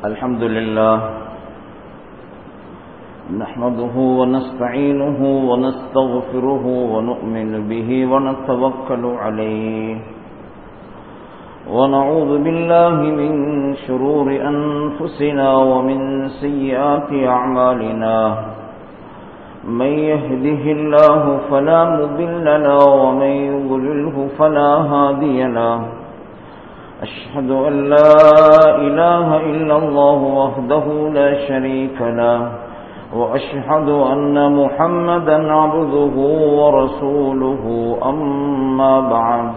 الحمد لله نحمده ونستعينه ونستغفره ونؤمن به ونتوكل عليه ونعوذ بالله من شرور أنفسنا ومن سيئات أعمالنا من يهده الله فلا مضل له ومن يضلله فلا هادي له أشهد أن لا إله إلا الله وحده لا شريك له وأشهد أن محمدا عبده ورسوله أما بعد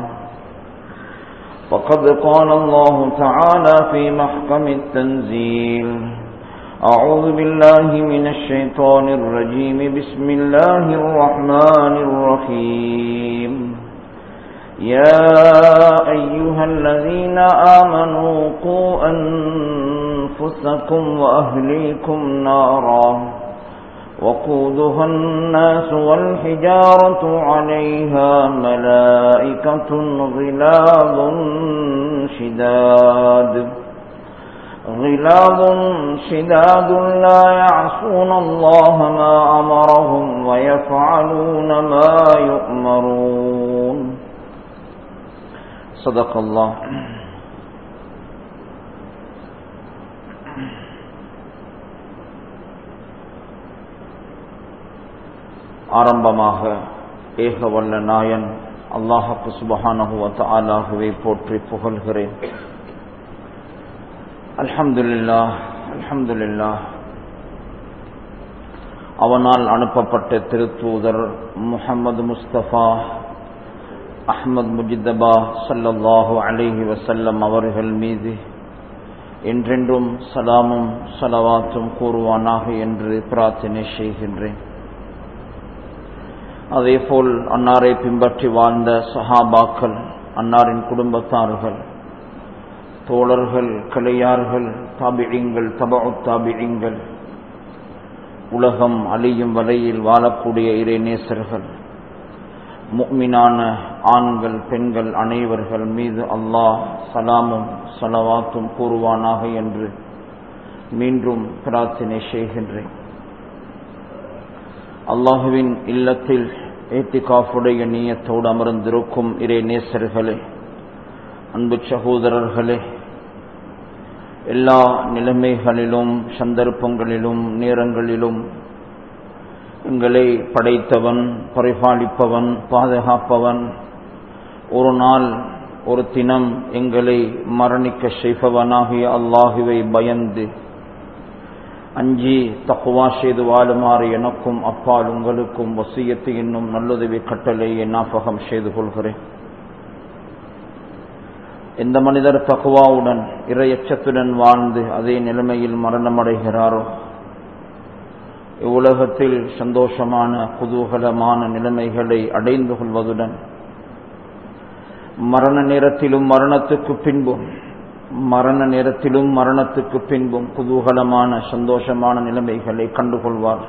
فقد قال الله تعالى في محكم التنزيل أعوذ بالله من الشيطان الرجيم بسم الله الرحمن الرحيم يا أيها الذين آمنوا قوا أنفسكم وأهليكم نارا وقودها الناس والحجارة عليها ملائكة غلاظ شداد غلاظ شداد لا يعصون الله ما أمرهم ويفعلون ما يؤمرون صدق الله ஆரம்பமாக ஏக வல்ல நாயன் அல்லாஹக்கு சுபஹானஹுவத் ஆலாகவே போற்றி புகழ்கிறேன் அல்ஹம்துலில்லா அல்ஹம்துலில்லா அவனால் அனுப்பப்பட்ட திருத்தூதர் முகமது முஸ்தபா அஹ்மத் முஜிதபா சல்லல்லாஹு அலிஹி வசல்லம் அவர்கள் மீது என்றென்றும் சலாமும் சலவாத்தும் கூறுவானாக என்று பிரார்த்தனை செய்கின்றேன் அதேபோல் அன்னாரை பின்பற்றி வாழ்ந்த சஹாபாக்கள் அன்னாரின் குடும்பத்தார்கள் தோழர்கள் கலையார்கள் தாபிழிங்கள் தபு தாபிழிங்கள் உலகம் அழியும் வரையில் வாழக்கூடிய இறைநேசர்கள் முக்மினான ஆண்கள் பெண்கள் அனைவர்கள் மீது அல்லாஹ் சலாமும் சலவாத்தும் கூறுவானாக என்று மீண்டும் பிரார்த்தனை செய்கின்றேன் அல்லாஹுவின் இல்லத்தில் ஏத்திகாஃபுடைய நீயத்தோடு அமர்ந்திருக்கும் இறை நேசர்களே அன்பு சகோதரர்களே எல்லா நிலைமைகளிலும் சந்தர்ப்பங்களிலும் நேரங்களிலும் எங்களை படைத்தவன் பரிபாலிப்பவன் பாதுகாப்பவன் ஒரு நாள் ஒரு தினம் எங்களை மரணிக்க செய்பவனாகிய அல்லாஹுவை பயந்து அஞ்சி தக்குவா செய்து வாழுமாறு எனக்கும் அப்பால் உங்களுக்கும் வசியத்து என்னும் நல்லுதவி கட்டளையை ஞாபகம் செய்து கொள்கிறேன் எந்த மனிதர் தக்குவாவுடன் இரையச்சத்துடன் வாழ்ந்து அதே நிலைமையில் மரணமடைகிறாரோ இவ்வுலகத்தில் சந்தோஷமான குதூகலமான நிலைமைகளை அடைந்து கொள்வதுடன் மரண நேரத்திலும் மரணத்துக்கு பின்பும் மரண நேரத்திலும் மரணத்துக்கு பின்பும் குதூகலமான சந்தோஷமான நிலைமைகளை கண்டுகொள்வார்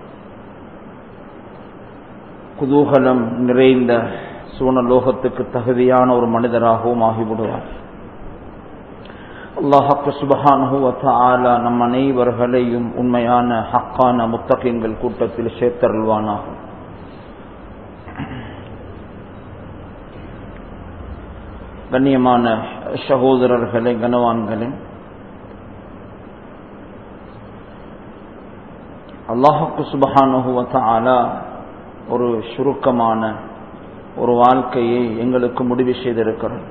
குதூகலம் நிறைந்த சூனலோகத்துக்கு தகுதியான ஒரு மனிதராகவும் ஆகிவிடுவார் அல்லாஹாக்கு சுபஹானுவத்தாலா நம் அனைவர்களையும் உண்மையான ஹக்கான முத்தகங்கள் கூட்டத்தில் சேர்த்தருள்வானாகும் கண்ணியமான சகோதரர்களே கனவான்களே அல்லாஹுக்கு சுபஹானுவத்தாலா ஒரு சுருக்கமான ஒரு வாழ்க்கையை எங்களுக்கு முடிவு செய்திருக்கிறார்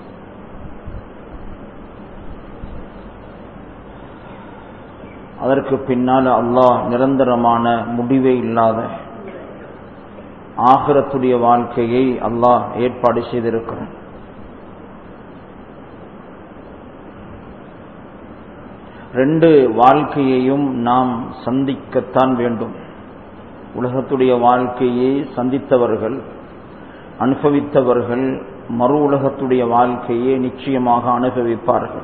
அதற்கு பின்னால் அல்லாஹ் நிரந்தரமான முடிவே இல்லாத ஆகரத்துடைய வாழ்க்கையை அல்லாஹ் ஏற்பாடு செய்திருக்கிறார் ரெண்டு வாழ்க்கையையும் நாம் சந்திக்கத்தான் வேண்டும் உலகத்துடைய வாழ்க்கையை சந்தித்தவர்கள் அனுபவித்தவர்கள் மறு உலகத்துடைய வாழ்க்கையை நிச்சயமாக அனுபவிப்பார்கள்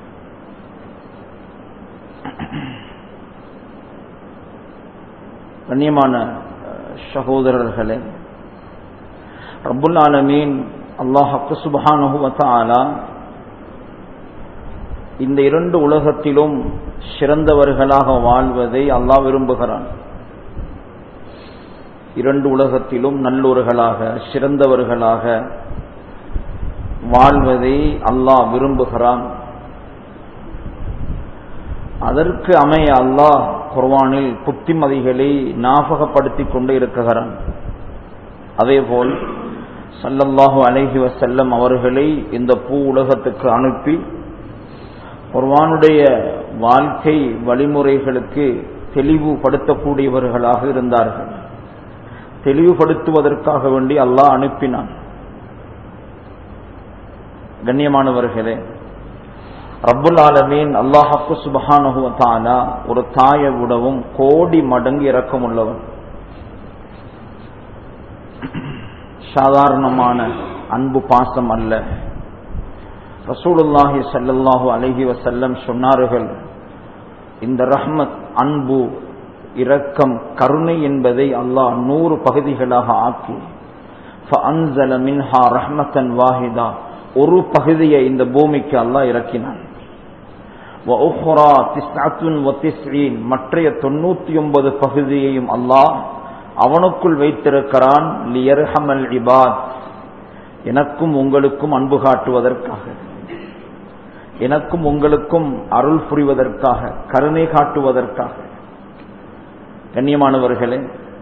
கண்ணியமான சகோதரர்களே ரப்புல் ஆலமீன் அல்லாஹ் சுபஹானஹு வ தஆலா இந்த இரண்டு உலகத்திலும் சிறந்தவர்களாக வாழ்வதை அல்லாஹ் விரும்புகிறான் இரண்டு உலகத்திலும் நல்லோர்களாக சிறந்தவர்களாக வாழ்வதை அல்லாஹ் விரும்புகிறான் அதற்கு அமைய அல்லாஹ் குர்வானில் புத்திமதிகளை ஞாபகப்படுத்திக் கொண்டு இருக்குகிறான் அதேபோல் சல்லல்லாஹு அலைஹி வசல்லம் அவர்களை இந்த பூ உலகத்துக்கு அனுப்பி குர்வானுடைய வாழ்க்கை வழிமுறைகளுக்கு தெளிவுபடுத்தக்கூடியவர்களாக இருந்தார்கள் தெளிவுபடுத்துவதற்காக வேண்டி அல்லாஹ் அனுப்பினான் கண்ணியமானவர்களே ரப்புல் ஆலமீன் அல்லாஹப்பு சுபஹானுவத்தானா ஒரு தாயை விடவும் கோடி மடங்கு இறக்கம் உள்ளவன் சாதாரணமான அன்பு பாசம் அல்ல ரசூலுல்லாஹி சல்லல்லாஹு அலஹி வசல்லம் சொன்னார்கள் இந்த ரஹ்மத் அன்பு இரக்கம் கருணை என்பதை அல்லாஹ் நூறு பகுதிகளாக ஆக்கி மின்ஹா ரஹ்மத்தன் வாஹிதா ஒரு பகுதியை இந்த பூமிக்கு அல்லாஹ் இறக்கினான் மற்றைய தொண்ணூத்தி ஒன்பது பகுதியையும் அல்லாஹ் அவனுக்குள் வைத்திருக்கிறான் லியர்ஹமல் இபாத் எனக்கும் உங்களுக்கும் அன்பு காட்டுவதற்காக எனக்கும் உங்களுக்கும் அருள் புரிவதற்காக கருணை காட்டுவதற்காக கண்ணியமானவர்களே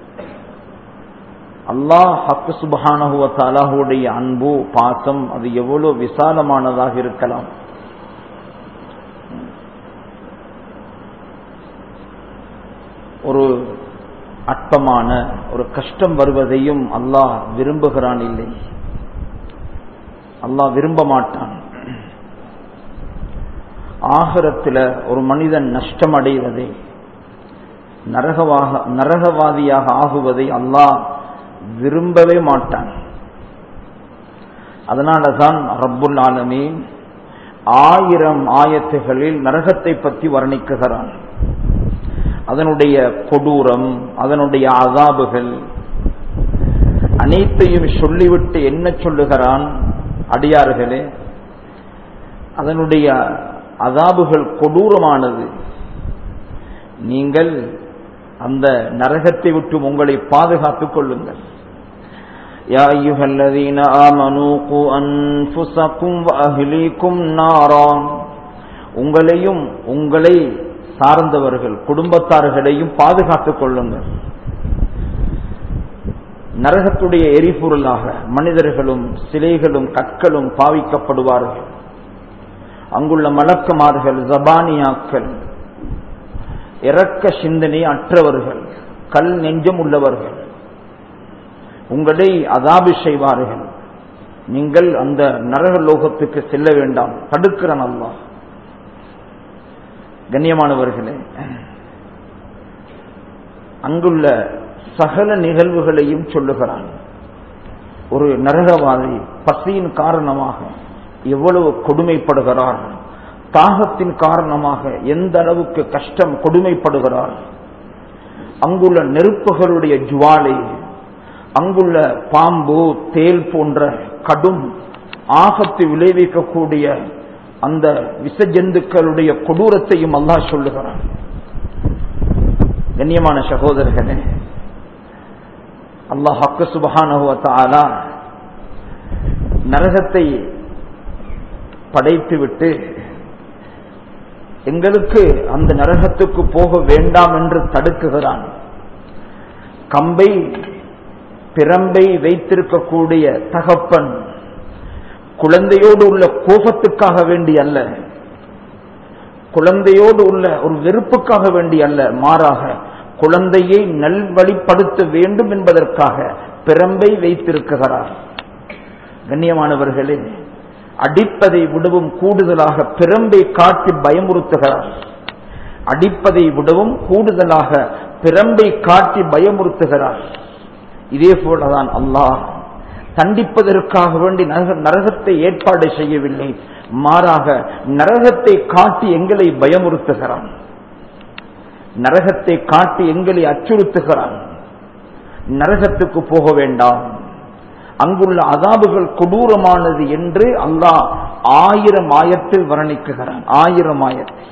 அல்லாஹ் ஹக்கு சுபஹானஹுவத்தாலாஹுடைய அன்பு பாசம் அது எவ்வளவு விசாலமானதாக இருக்கலாம் ஒரு அற்பமான ஒரு கஷ்டம் வருவதையும் அல்லாஹ் விரும்புகிறான் இல்லை அல்லாஹ் விரும்ப மாட்டான் ஆகரத்தில் ஒரு மனிதன் நஷ்டம் அடைவதை நரகவாக நரகவாதியாக ஆகுவதை அல்லாஹ் விரும்பவே மாட்டான் அதனால தான் ரப்புல் ஆலமீன் ஆயிரம் ஆயத்துகளில் நரகத்தை பற்றி வர்ணிக்குகிறான் அதனுடைய கொடூரம் அதனுடைய அதாபுகள் அனைத்தையும் சொல்லிவிட்டு என்ன சொல்லுகிறான் அடியார்களே அதனுடைய அதாபுகள் கொடூரமானது நீங்கள் அந்த நரகத்தை விட்டு உங்களை பாதுகாத்துக் கொள்ளுங்கள் يا أيها الذين آمنوا قوا أنفسكم وأهليكم نارا உங்களையும் உங்களை சார்ந்தவர்கள் குடும்பத்தார்களையும் பாதுகாத்துக் கொள்ளுங்கள் நரகத்துடைய எரிபொருளாக மனிதர்களும் சிலைகளும் கற்களும் பாவிக்கப்படுவார்கள் அங்குள்ள மலக்குமார்கள் ஜபானியாக்கள் இறக்க சிந்தனை அற்றவர்கள் கல் நெஞ்சம் உள்ளவர்கள் உங்களை அதாபி செய்வார்கள் நீங்கள் அந்த நரக லோகத்துக்கு செல்ல வேண்டாம் தடுக்கிறான் அல்லா கண்ணியமானவர்களே அங்குள்ள சகல நிகழ்வுகளையும் சொல்லுகிறான் ஒரு நரகவாதி பசியின் காரணமாக எவ்வளவு கொடுமைப்படுகிறார் தாகத்தின் காரணமாக எந்த அளவுக்கு கஷ்டம் கொடுமைப்படுகிறார் அங்குள்ள நெருப்புகளுடைய ஜுவாலை அங்குள்ள பாம்பு தேல் போன்ற கடும் ஆபத்து விளைவிக்கக்கூடிய அந்த விசஜந்துக்களுடைய கொடூரத்தையும் அல்லாஹ் சொல்லுகிறான் கண்ணியமான சகோதரர்களே அல்லாஹ் ஹக்கு சுபஹானுவத்தாலா நரகத்தை படைத்துவிட்டு எங்களுக்கு அந்த நரகத்துக்கு போக வேண்டாம் என்று தடுக்குகிறான் கம்பை பிரம்பை வைத்திருக்கக்கூடிய தகப்பன் குழந்தையோடு உள்ள கோபத்துக்காக வேண்டி அல்ல குழந்தையோடு உள்ள ஒரு வெறுப்புக்காக வேண்டி அல்ல மாறாக குழந்தையை நல்வழிப்படுத்த வேண்டும் என்பதற்காக பிரம்பை வைத்திருக்கிறார் கண்ணியமானவர்களே அடிப்பதை விடவும் கூடுதலாக பிரம்பை காட்டி பயமுறுத்துகிறார் அடிப்பதை விடவும் கூடுதலாக பிரம்பை காட்டி பயமுறுத்துகிறார் இதே போலதான் அல்லாஹ் தண்டிப்பதற்காக வேண்டி நரகத்தை ஏற்பாடு செய்யவில்லை மாறாக நரகத்தை காட்டி எங்களை பயமுறுத்துகிறான் நரகத்தை காட்டி எங்களை அச்சுறுத்துகிறான் நரகத்துக்கு போக வேண்டாம் அங்குள்ள அதாபுகள் கொடூரமானது என்று அல்லாஹ் ஆயிரம் ஆயத்தில் வர்ணிக்குகிறான் ஆயிரம் ஆயத்தில்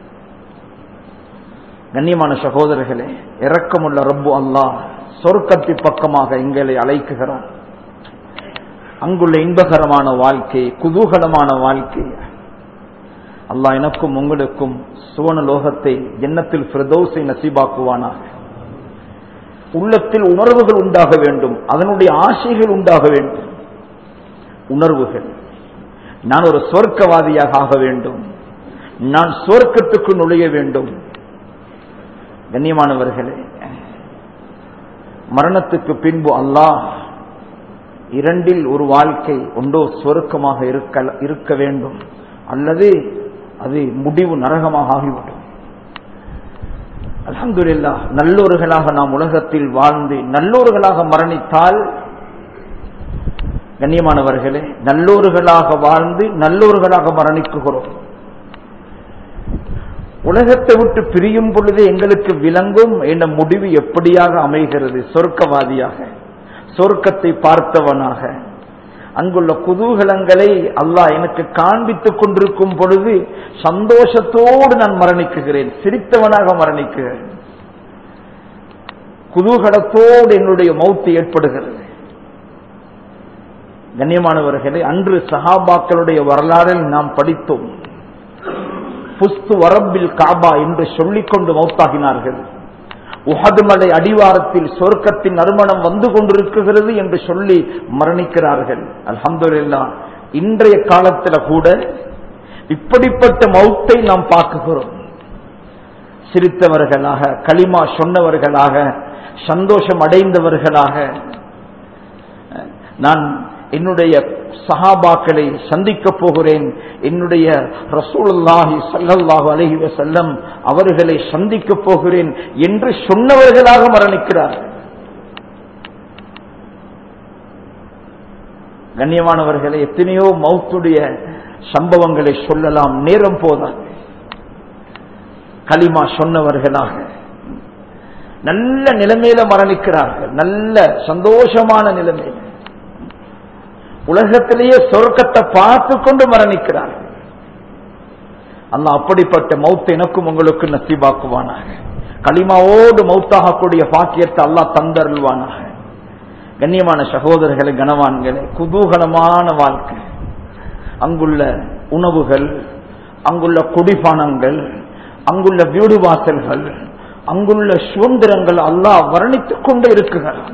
கண்ணியமான சகோதரர்களே இரக்கமுள்ள ரப்பு அல்லாஹ் சொர்க்கத்தி பக்கமாக எங்களை அழைக்குகிறான் அங்குள்ள இன்பகரமான வாழ்க்கை குதூகலமான வாழ்க்கை அல்லாஹ் எனக்கும் உங்களுக்கும் சுவன லோகத்தை எண்ணத்தில் பிரதோசை நசீபாக்குவானாக உள்ளத்தில் உணர்வுகள் உண்டாக வேண்டும் அதனுடைய ஆசைகள் உண்டாக வேண்டும் உணர்வுகள் நான் ஒரு சொர்க்கவாதியாக ஆக வேண்டும் நான் சொர்க்கத்துக்கு நுழைய வேண்டும் கண்ணியமானவர்களே மரணத்துக்கு பின்பு அல்லாஹ் இரண்டில் ஒரு வாழ்க்கை ஒன்றோ சொருக்கமாக இருக்க இருக்க வேண்டும் அல்லது அது முடிவு நரகமாக ஆகிவிடும் அலமதுல்லா நல்லோர்களாக நாம் உலகத்தில் வாழ்ந்து நல்லோர்களாக மரணித்தால் கண்ணியமானவர்களே நல்லோர்களாக வாழ்ந்து நல்லோர்களாக மரணிக்குகிறோம் உலகத்தை விட்டு பிரியும் பொழுது எங்களுக்கு விளங்கும் என்ற முடிவு எப்படியாக அமைகிறது சொர்க்கவாதியாக சொர்க்கத்தை பார்த்தவனாக அங்குள்ள குதூகலங்களை அல்லாஹ் எனக்கு காண்பித்துக் கொண்டிருக்கும் பொழுது சந்தோஷத்தோடு நான் மரணிக்குகிறேன் சிரித்தவனாக மரணிக்குகிறேன் குதூகலத்தோடு என்னுடைய மௌத்து ஏற்படுகிறது கண்ணியமானவர்களே அன்று சஹாபாக்களுடைய வரலாறில் நாம் படித்தோம் புஸ்து வரம்பில் காபா என்று சொல்லிக்கொண்டு மௌத்தாகினார்கள் உஹதுமலை அடிவாரத்தில் சொர்க்கத்தின் நறுமணம் வந்து கொண்டிருக்கிறது என்று சொல்லி மரணிக்கிறார்கள் அல்ஹம்துல்லா இன்றைய காலத்தில் கூட இப்படிப்பட்ட மௌத்தை நாம் பார்க்குகிறோம் சிரித்தவர்களாக களிமா சொன்னவர்களாக சந்தோஷம் அடைந்தவர்களாக நான் என்னுடைய சஹாபாக்களை சந்திக்க போகிறேன் என்னுடைய ரசூலுல்லாஹி சல்லல்லாஹு அலஹி வசல்லம் அவர்களை சந்திக்க போகிறேன் என்று சொன்னவர்களாக மரணிக்கிறார்கள் கண்ணியமானவர்களை எத்தனையோ மௌத்துடைய சம்பவங்களை சொல்லலாம் நேரம் போதாது களிமா சொன்னவர்களாக நல்ல நிலைமையில மரணிக்கிறார்கள் நல்ல சந்தோஷமான நிலைமையில உலகத்திலேயே சொர்க்கத்தை பார்த்து கொண்டு மரணிக்கிறார்கள் அல்ல அப்படிப்பட்ட மௌத்தை எனக்கும் உங்களுக்கு நசீபாக்குவானாக களிமாவோடு மௌத்தாகக்கூடிய பாக்கியத்தை அல்லாஹ் தந்தருள்வானாக கண்ணியமான சகோதரர்களே கனவான்களே குதூகலமான வாழ்க்கை அங்குள்ள உணவுகள் அங்குள்ள குடிபானங்கள் அங்குள்ள வீடு வாசல்கள் அங்குள்ள சுதந்திரங்கள் அல்லாஹ் வர்ணித்துக் கொண்டே இருக்குகிறான்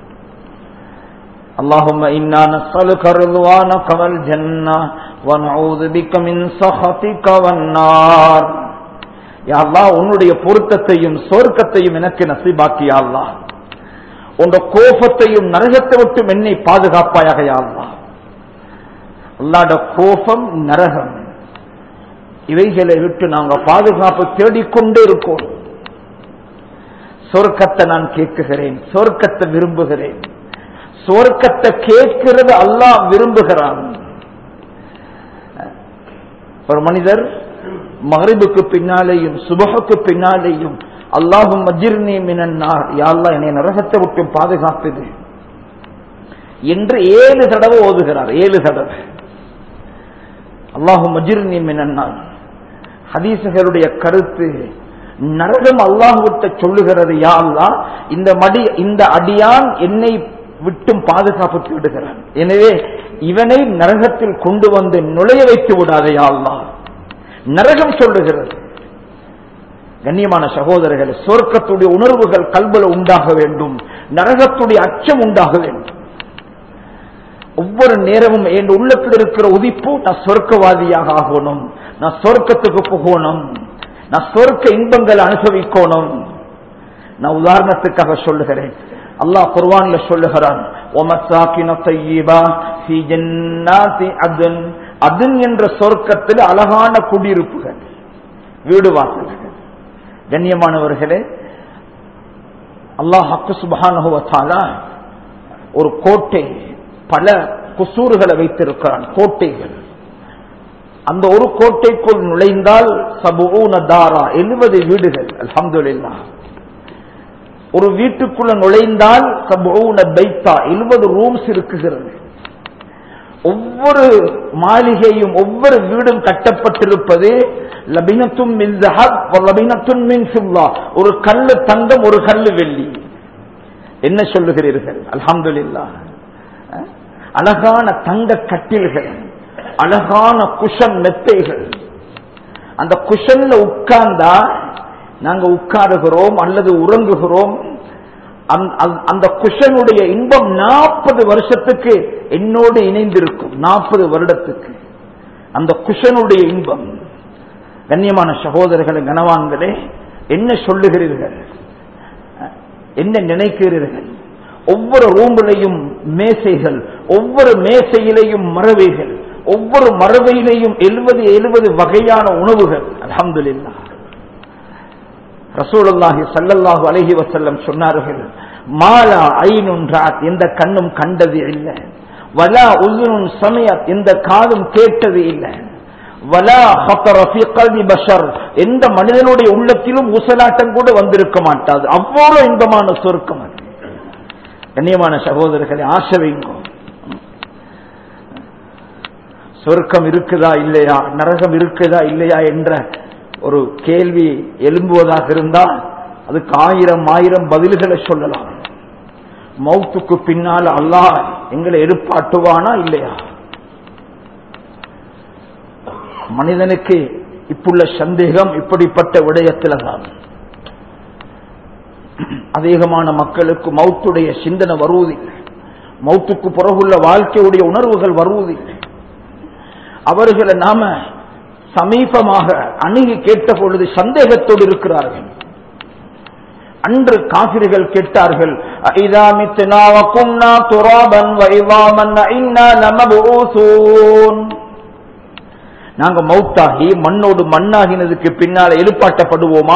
اللهم إنا نسألك رضوانك والجنة ونعوذ بك من سخطك والنار யா அல்லாஹ் உன்னுடைய பொருத்தத்தையும் சொர்க்கத்தையும் எனக்கு நசீபாக்கியா அல்லாஹ் உங்க கோபத்தையும் நரகத்தை விட்டும் என்னை பாதுகாப்பாயாக யா அல்லாஹ் அல்லாட கோபம் நரகம் இவைகளை விட்டு நாங்க பாதுகாப்பு தேடிக்கொண்டே இருக்கோம் சொர்க்கத்தை நான் கேட்குகிறேன் சொர்க்கத்தை விரும்புகிறேன் சொர்க்கத்தை கேட்கிறது அல்லாஹ் விரும்புகிறான் ஒரு மனிதர் மகரிபுக்கு பின்னாலேயும் சுபகுக்கு பின்னாலேயும் அல்லாஹும் மஜிர்னி மினன்னார் யாழ்லா என்னை நரகத்தை விட்டு பாதுகாப்பது என்று ஏழு தடவை ஓதுகிறார் ஏழு தடவை அல்லாஹும் மஜிர்னி மினன்னார் ஹதீசுகளுடைய கருத்து நரகம் அல்லாஹுவிட்ட சொல்லுகிறது யா அல்லா இந்த மடி இந்த அடியான் என்னை விட்டும் பாதுகாப்பு விடுகிறான் எனவே இவனை நரகத்தில் கொண்டு வந்து நுழைய வைத்து விடாதே அல்லா நரகம் சொல்லுகிறது கண்ணியமான சகோதரர்கள் சொர்க்கத்துடைய உணர்வுகள் கல்பல உண்டாக வேண்டும் நரகத்துடைய அச்சம் உண்டாக வேண்டும் ஒவ்வொரு நேரமும் என் உள்ளத்தில் இருக்கிற உதிப்பு நான் சொர்க்கவாதியாக ஆகணும் நான் சொர்க்கத்துக்கு போகணும் நான் சொர்க்க இன்பங்களை அனுபவிக்கணும் நான் உதாரணத்துக்காக சொல்லுகிறேன் அல்லாஹ் குர்வான்ல சொல்லுகிறான் அதன் என்ற சொர்க்கத்தில் அழகான குடியிருப்புகள் வீடு வாசல்கள் கண்ணியமானவர்களே அல்லாஹ் ஹக்கு சுபானுவத்தாலா ஒரு கோட்டை பல குசூறுகளை வைத்திருக்கிறான் கோட்டைகள் அந்த ஒரு கோட்டைக்குள் நுழைந்தால் சபூன தாரா எழுபது வீடுகள் அலமதுல்லா ஒரு வீட்டுக்குள்ள நுழைந்தால் சபூன பைத்தா எழுபது ரூம்ஸ் இருக்குகிறது ஒவ்வொரு மாளிகையும் ஒவ்வொரு வீடும் கட்டப்பட்டிருப்பது லபினத்தும் மின் ذهب வலபினத்தும் மின் ஃபில்லா ஒரு கல்லு தங்கம் ஒரு கல்லு வெள்ளி என்ன சொல்லுகிறீர்கள் அல்ஹம்துலில்லாஹ் அஹ்? அழகான தங்க கட்டில்கள் அழகான குஷன் மெத்தைகள் அந்த குஷன்ல உட்கார்ந்தா நாங்க உட்காருகிறோம் அல்லது உறங்குகிறோம் அந்த- அந்த- அந்த குஷனுடைய இன்பம் நாற்பது வருஷத்துக்கு என்னோடு இணைந்திருக்கும் நாற்பது வருடத்துக்கு அந்த குஷனுடைய இன்பம் கண்ணியமான சகோதரர்களே கனவான்களே என்ன சொல்லுகிறீர்கள் என்ன நினைக்கிறீர்கள் ஒவ்வொரு ரூமிலையும் மேசைகள் ஒவ்வொரு மேசையிலையும் மறவைகள் ஒவ்வொரு மறவையிலையும் எழுபது எழுபது வகையான உணவுகள் அல்ஹம்துலில்லாஹ் ரசூலுல்லாஹி ஸல்லல்லாஹு அலைஹி வஸல்லம் சொன்னார்கள் மாலா ஐனுன் ராத் எந்த கண்ணும் கண்டது இல்லை வலா உல்லுன் சமயத் எந்த காதும் கேட்டது இல்லை வலா ஹத்தர ஃபீ கல்பி பஷர் எந்த மனிதனுடைய உள்ளத்திலும் ஊசலாட்டம் கூட வந்திருக்க மாட்டாது அவ்வளவு இன்பமான சொர்க்கம் அது கண்ணியமான சகோதரர்களை ஆசை வைங்கோ சொர்க்கம் இருக்குதா இல்லையா நரகம் இருக்குதா இல்லையா என்ற ஒரு கேள்வி எழும்புவதாக இருந்தால் அதுக்கு ஆயிரம் ஆயிரம் பதில்களை சொல்லலாம் மௌத்துக்கு பின்னால் அல்லாஹ் எங்களை எழுப்பாட்டுவானா இல்லையா மனிதனுக்கு இப்புள்ள சந்தேகம் இப்படிப்பட்ட விடயத்தில் தான் அதிகமான மக்களுக்கு மௌத்துடைய சிந்தனை வருவதில்லை மௌத்துக்கு பிறகுள்ள வாழ்க்கையுடைய உணர்வுகள் வருவதில்லை அவர்களை நாம சமீபமாக அணுகி கேட்ட பொழுது சந்தேகத்தோடு இருக்கிறார்கள் அன்று காபிர்கள் கேட்டார்கள் "அஇதா மித்னா வ குன்னா துராபன் வ இதாமன் அஇன்னா லமபூசூன்." நாங்க மௌத்தாகி மண்ணோடு மண்ணாகினதுக்கு பின்னால எழுப்பாட்டப்படுவோமா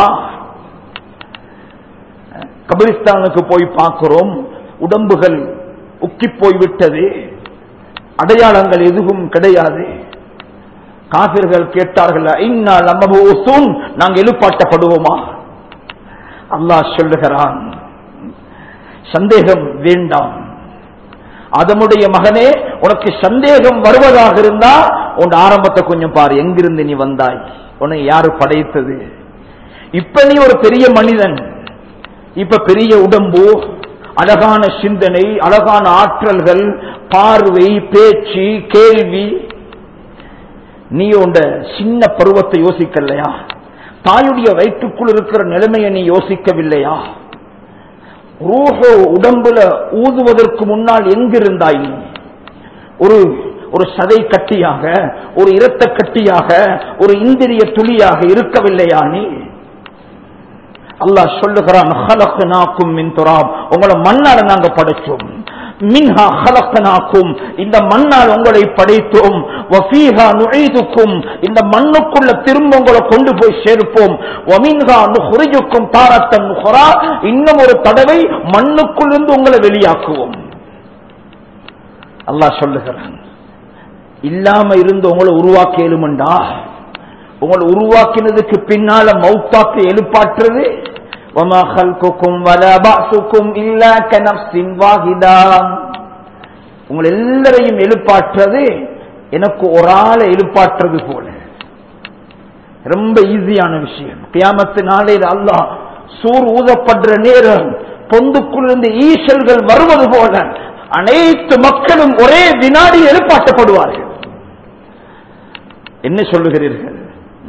கபிரிஸ்தானுக்கு போய் பார்க்கிறோம் உடம்புகள் உக்கி போய் விட்டது அடையாளங்கள் எதுவும் கிடையாது காபிர்கள் கேட்டார்கள் "ஐன்னா லமபூசூன்." நாங்க எழுப்பாட்டப்படுவோமா அல்லாஹ் சொல்லுகிறான் சந்தேகம் வேண்டாம் அதனுடைய மகனே உனக்கு சந்தேகம் வருவதாக இருந்தா உன் ஆரம்பத்தை கொஞ்சம் பாரு எங்கிருந்து நீ வந்தாய் உன்னை யாரு படைத்தது இப்ப நீ ஒரு பெரிய மனிதன் இப்ப பெரிய உடம்பு அழகான சிந்தனை அழகான ஆற்றல்கள் பார்வை பேச்சு கேள்வி நீ உண்ட சின்ன பருவத்தை யோசிக்கலையா தாயுடைய வயிற்றுக்குள் இருக்கிற நிலைமையை நீ யோசிக்கவில்லையா ரூஹோ உடம்புல ஊதுவதற்கு முன்னால் எங்கிருந்தாய் நீ ஒரு ஒரு சதை கட்டியாக ஒரு இரத்த கட்டியாக ஒரு இந்திரிய துளியாக இருக்கவில்லையா நீ அல்லாஹ் சொல்லுகிறான் "ஹலக்னாக்கும் மின் துராப்." உங்களை மண்ணால நாங்க படைச்சோம் மின்ஹா ஹலக்னாக்கும் இந்த மண்ணால் உங்களை படைத்தோம் வஃபீஹா நுழைதுக்கும் இந்த மண்ணுக்குள்ள திரும்ப உங்களை கொண்டு போய் சேர்ப்போம் வமின்ஹா நுஹ்ரிஜுக்கும் தாரத்தன் நுஹ்ரா இன்னும் ஒரு தடவை மண்ணுக்குள்ளிருந்து உங்களை வெளியாக்குவோம் அல்லாஹ் சொல்லுகிறான் இல்லாம இருந்து உங்களை உருவாக்க எழுமண்டா உங்களை உருவாக்கினதுக்கு பின்னால மௌத்தாக்கு எழுப்பாற்றுறது وَمَا خَلْقُكُمْ وَلَا بَعْثُكُمْ إِلَّا كَنَفْسٍ وَاحِدَةٍ உங்களை எல்லாரையும் எழுப்பாற்றுறது எனக்கு ஒரு ஆளை எழுப்பாற்றுறது போல ரொம்ப ஈஸியான விஷயம் கியாமத்து நாளையில் அல்லாஹ் சூர் ஊதப்படுற நேரம் பொந்துக்குள்ளிருந்து ஈசல்கள் வருவது போல அனைத்து மக்களும் ஒரே வினாடி எழுப்பாட்டப்படுவார்கள் என்ன சொல்லுகிறீர்கள்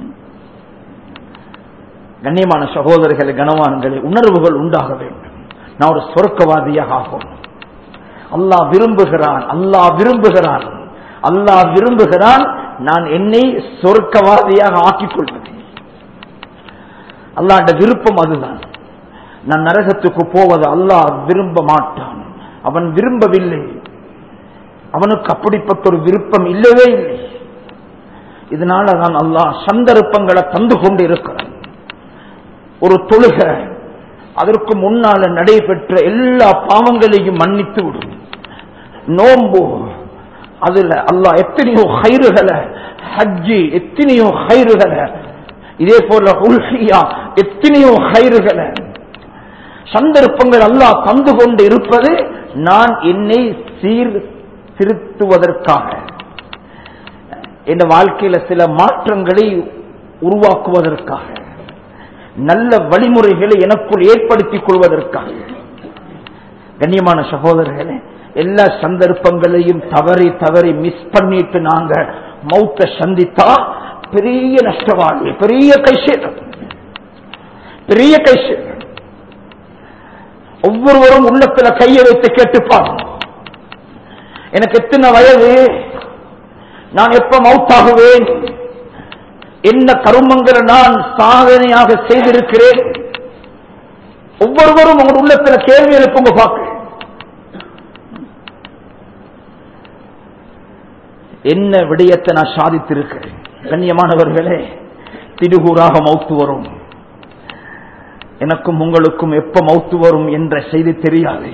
கண்ணியமான சகோதரர்களே கனவான்களே உணர்வுகள் உண்டாக வேண்டும் நான் ஒரு சொர்க்கவாதியாக ஆகும் அல்லாஹ் விரும்புகிறான் அல்லாஹ் விரும்புகிறான் அல்லாஹ் விரும்புகிறான் நான் என்னை சொர்க்கவாதியாக ஆக்கிக் கொள்வது அல்லாண்ட விருப்பம் அதுதான் நான் நரகத்துக்கு போவது அல்லாஹ் விரும்ப மாட்டான் அவன் விரும்பவில்லை அவனுக்கு அப்படிப்பட்ட ஒரு விருப்பம் இல்லவே இல்லை இதனால தான் அல்லாஹ் சந்தர்ப்பங்களை தந்து கொண்டு இருக்கிறான் ஒரு தொழுக அதற்கு முன்னால நடைபெற்ற எல்லா பாவங்களையும் மன்னித்து விடும் நோம்பு அதுல அல்லாஹ் எத்தனையோ ஹைறுகளை ஹஜ்ஜி எத்தனையோ ஹைறுகளை இதே போல உல்ஹியா எத்தனையோ ஹைறுகளை சந்தர்ப்பங்கள் அல்லாஹ் தந்து கொண்டு இருப்பது நான் என்னை சீர் திருத்துவதற்காக என் வாழ்க்கையில சில மாற்றங்களை உருவாக்குவதற்காக நல்ல வழிமுறைகளை எனக்குள் ஏற்படுத்திக் கொள்வதற்காக கண்ணியமான சகோதரர்களே எல்லா சந்தர்ப்பங்களையும் தவறி தவறி மிஸ் பண்ணிட்டு நாங்க மௌத்த சந்தித்தா பெரிய நஷ்டவாளி பெரிய கைசேதம் பெரிய கைசேதம் ஒவ்வொருவரும் உள்ளத்துல கையை வைத்து கேட்டுப்பாங்க எனக்கு எத்தனை வயது நான் எப்ப மவுத்தாகுவேன் என்ன கருமங்களை நான் சாதனையாக செய்திருக்கிறேன் ஒவ்வொருவரும் உங்க உள்ளத்துல கேள்வி எழுப்புங்க பார்க்க என்ன விடயத்தை நான் சாதித்திருக்கிறேன் கண்ணியமானவர்களே திடுகூறாக மௌத்து வரும் எனக்கும் உங்களுக்கும் எப்ப மௌத்து வரும் என்ற செய்தி தெரியாது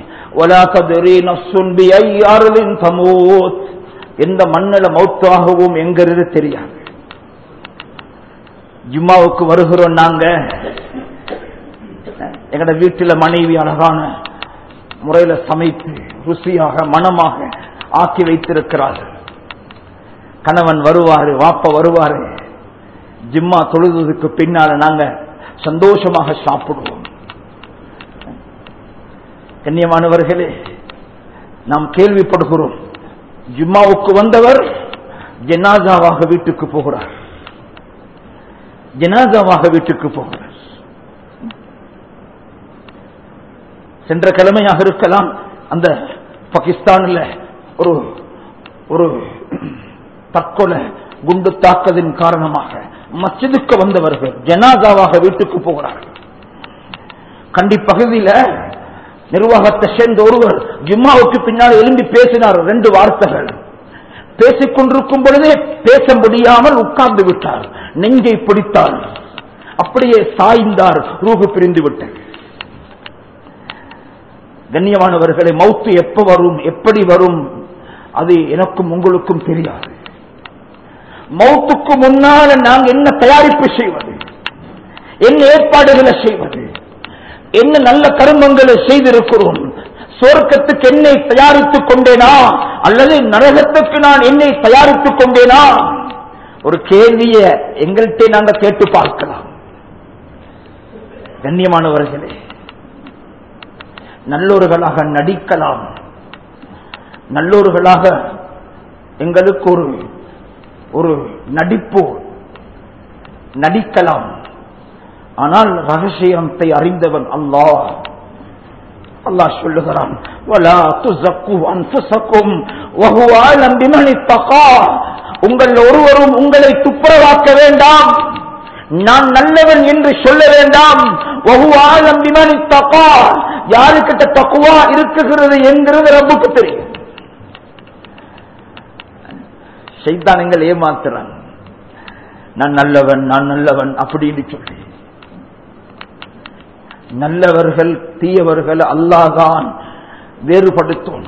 எந்த மண்ணில மௌத்தாகவும் எங்கிறது தெரியாது ஜும்மாவுக்கு வருகிறோம் நாங்க எங்கட வீட்டில மனைவி அழகான முறையில சமைத்து ருசியாக மனமாக ஆக்கி வைத்திருக்கிறார்கள் கணவன் வருவாரு வாப்ப வருவாரு ஜிம்மா தொழுதுக்கு பின்னால நாங்க சந்தோஷமாக சாப்பிடுவோம் கண்ணியமானவர்களே நாம் கேள்விப்படுகிறோம் ஜிம்மாவுக்கு வந்தவர் ஜனாதாவாக வீட்டுக்கு போகிறார் ஜனாதாவாக வீட்டுக்கு போகிறார் சென்ற கிழமையாக இருக்கலாம் அந்த பாகிஸ்தானில் ஒரு ஒரு தற்கொலை குண்டு தாக்கதின் காரணமாக மஸ்ஜிதுக்கு வந்தவர்கள் ஜனாதாவாக வீட்டுக்கு போகிறார்கள் கண்டி பகுதியில நிர்வாகத்தை சேர்ந்த ஒருவர் ஜும்மாவுக்கு பின்னால் எழும்பி பேசினார் ரெண்டு வார்த்தைகள் பேசிக் கொண்டிருக்கும் பொழுதே பேச முடியாமல் உட்கார்ந்து விட்டார் நெஞ்சை பிடித்தார் அப்படியே சாய்ந்தார் ரூகு பிரிந்து விட்டார் கண்ணியமானவர்களை மௌத்து எப்ப வரும் எப்படி வரும் அது எனக்கும் உங்களுக்கும் தெரியாது மௌத்துக்கு முன்னால நாங்க என்ன தயாரிப்பு செய்வது என்ன ஏற்பாடுகளை செய்வது என்ன நல்ல கருமங்களை செய்திருக்கிறோம் சுவர்க்கத்துக்கு என்னை தயாரித்துக் கொண்டேனா அல்லது நரகத்துக்கு நான் என்னை தயாரித்துக் கொண்டேனா ஒரு கேள்விய எங்கள்கிட்ட நாங்க கேட்டு பார்க்கலாம் கண்ணியமானவர்களே நல்லோர்களாக நடிக்கலாம் நல்லோர்களாக எங்களுக்கு ஒரு ஒரு நடிப்பு நடிக்கலாம் ஆனால் ரகசியத்தை அறிந்தவன் அல்லாஹ் அல்லாஹ் சொல்லுகிறான் وَلَا تُزَكُّوا أَنفُسَكُمْ وَهُوَ أَعْلَمُ بِمَنِ اتَّقَى உங்கள் ஒருவரும் உங்களை துப்புரவாக்க வேண்டாம் நான் நல்லவன் என்று சொல்ல வேண்டாம் وَهُوَ أَعْلَمُ بِمَنِ اتَّقَى யாருக்கிட்ட தக்குவா இருக்குகிறது என்கிறது ரப்புக்கு தெரியும் சைத்தானங்கள் ஏமாத்துறான் நான் நல்லவன் நான் நல்லவன் அப்படின்னு சொல்லி நல்லவர்கள் தீயவர்கள் அல்லாதான் வேறுபடுத்தும்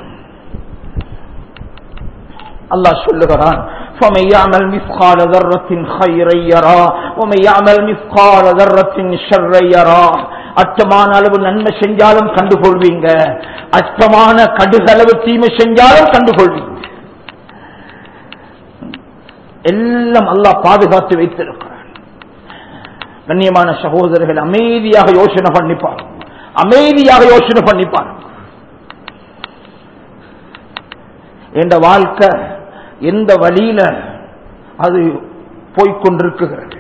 அல்லாஹ் சொல்லுகிறான் فمن يعمل مثقال ذرة خيرا يرى ومن يعمل مثقال ذرة شرا يرى அச்சமான அளவு நன்மை செஞ்சாலும் கண்டுகொள்வீங்க அச்சமான கடுகளவு தீமை செஞ்சாலும் கண்டுகொள்வீங்க எல்லாம் அல்லாஹ் பாதுகாத்து வைத்திருக்கிறான் கண்ணியமான சகோதரர்கள் அமைதியாக யோசனை பண்ணிப்பார் அமைதியாக யோசனை பண்ணிப்பார் என்ற வாழ்க்கை எந்த வழியில அது போய்கொண்டிருக்குகிறது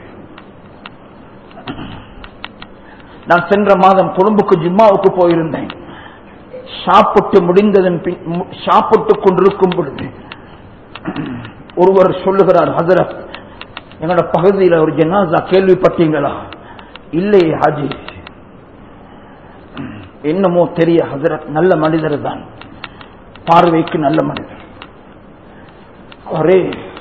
நான் சென்ற மாதம் கொழும்புக்கு ஜிம்மாவுக்கு போயிருந்தேன் சாப்பிட்டு முடிந்ததன் பின் மு- சாப்பிட்டுக் கொண்டிருக்கும் பொழுது ஒருவர் சொல்லுகிறார் ஹசரத் எங்களோட பகுதியில் ஒரு ஜனாசா கேள்விப்பட்டீங்களா இல்லையே ஹாஜி என்னமோ தெரிய ஹசரத் நல்ல மனிதர் தான் பார்வைக்கு நல்ல மனிதர் அவரே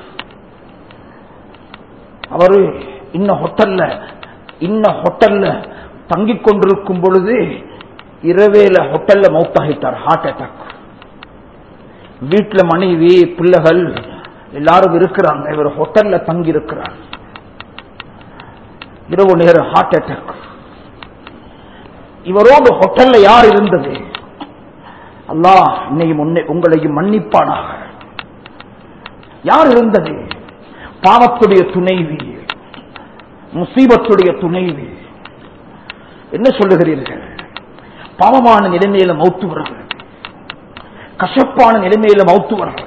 அவரு இன்ன ஹோட்டல்ல இன்ன ஹோட்டல்ல தங்கிக் கொண்டிருக்கும் பொழுது இரவேல ஹோட்டல்ல மௌத்தாகிட்டார் ஹார்ட் அட்டாக் வீட்டுல மனைவி பிள்ளைகள் எல்லாரும் இருக்கிறாங்க இவர் ஹோட்டல்ல தங்கி இருக்கிறார் இரவு நேரம் ஹார்ட் அட்டாக் இவரோடு ஹோட்டல்ல யார் இருந்தது அல்லாஹ் இன்னையும் உன்னை உங்களையும் மன்னிப்பானாக யார் இருந்தது பாவத்துடைய துணைவி முசீபத்துடைய துணைவி என்ன சொல்லுகிறீர்கள் பாவமான நிலைமையில மௌத்து வருகிறது கசப்பான நிலைமையில மௌத்து வருகிறது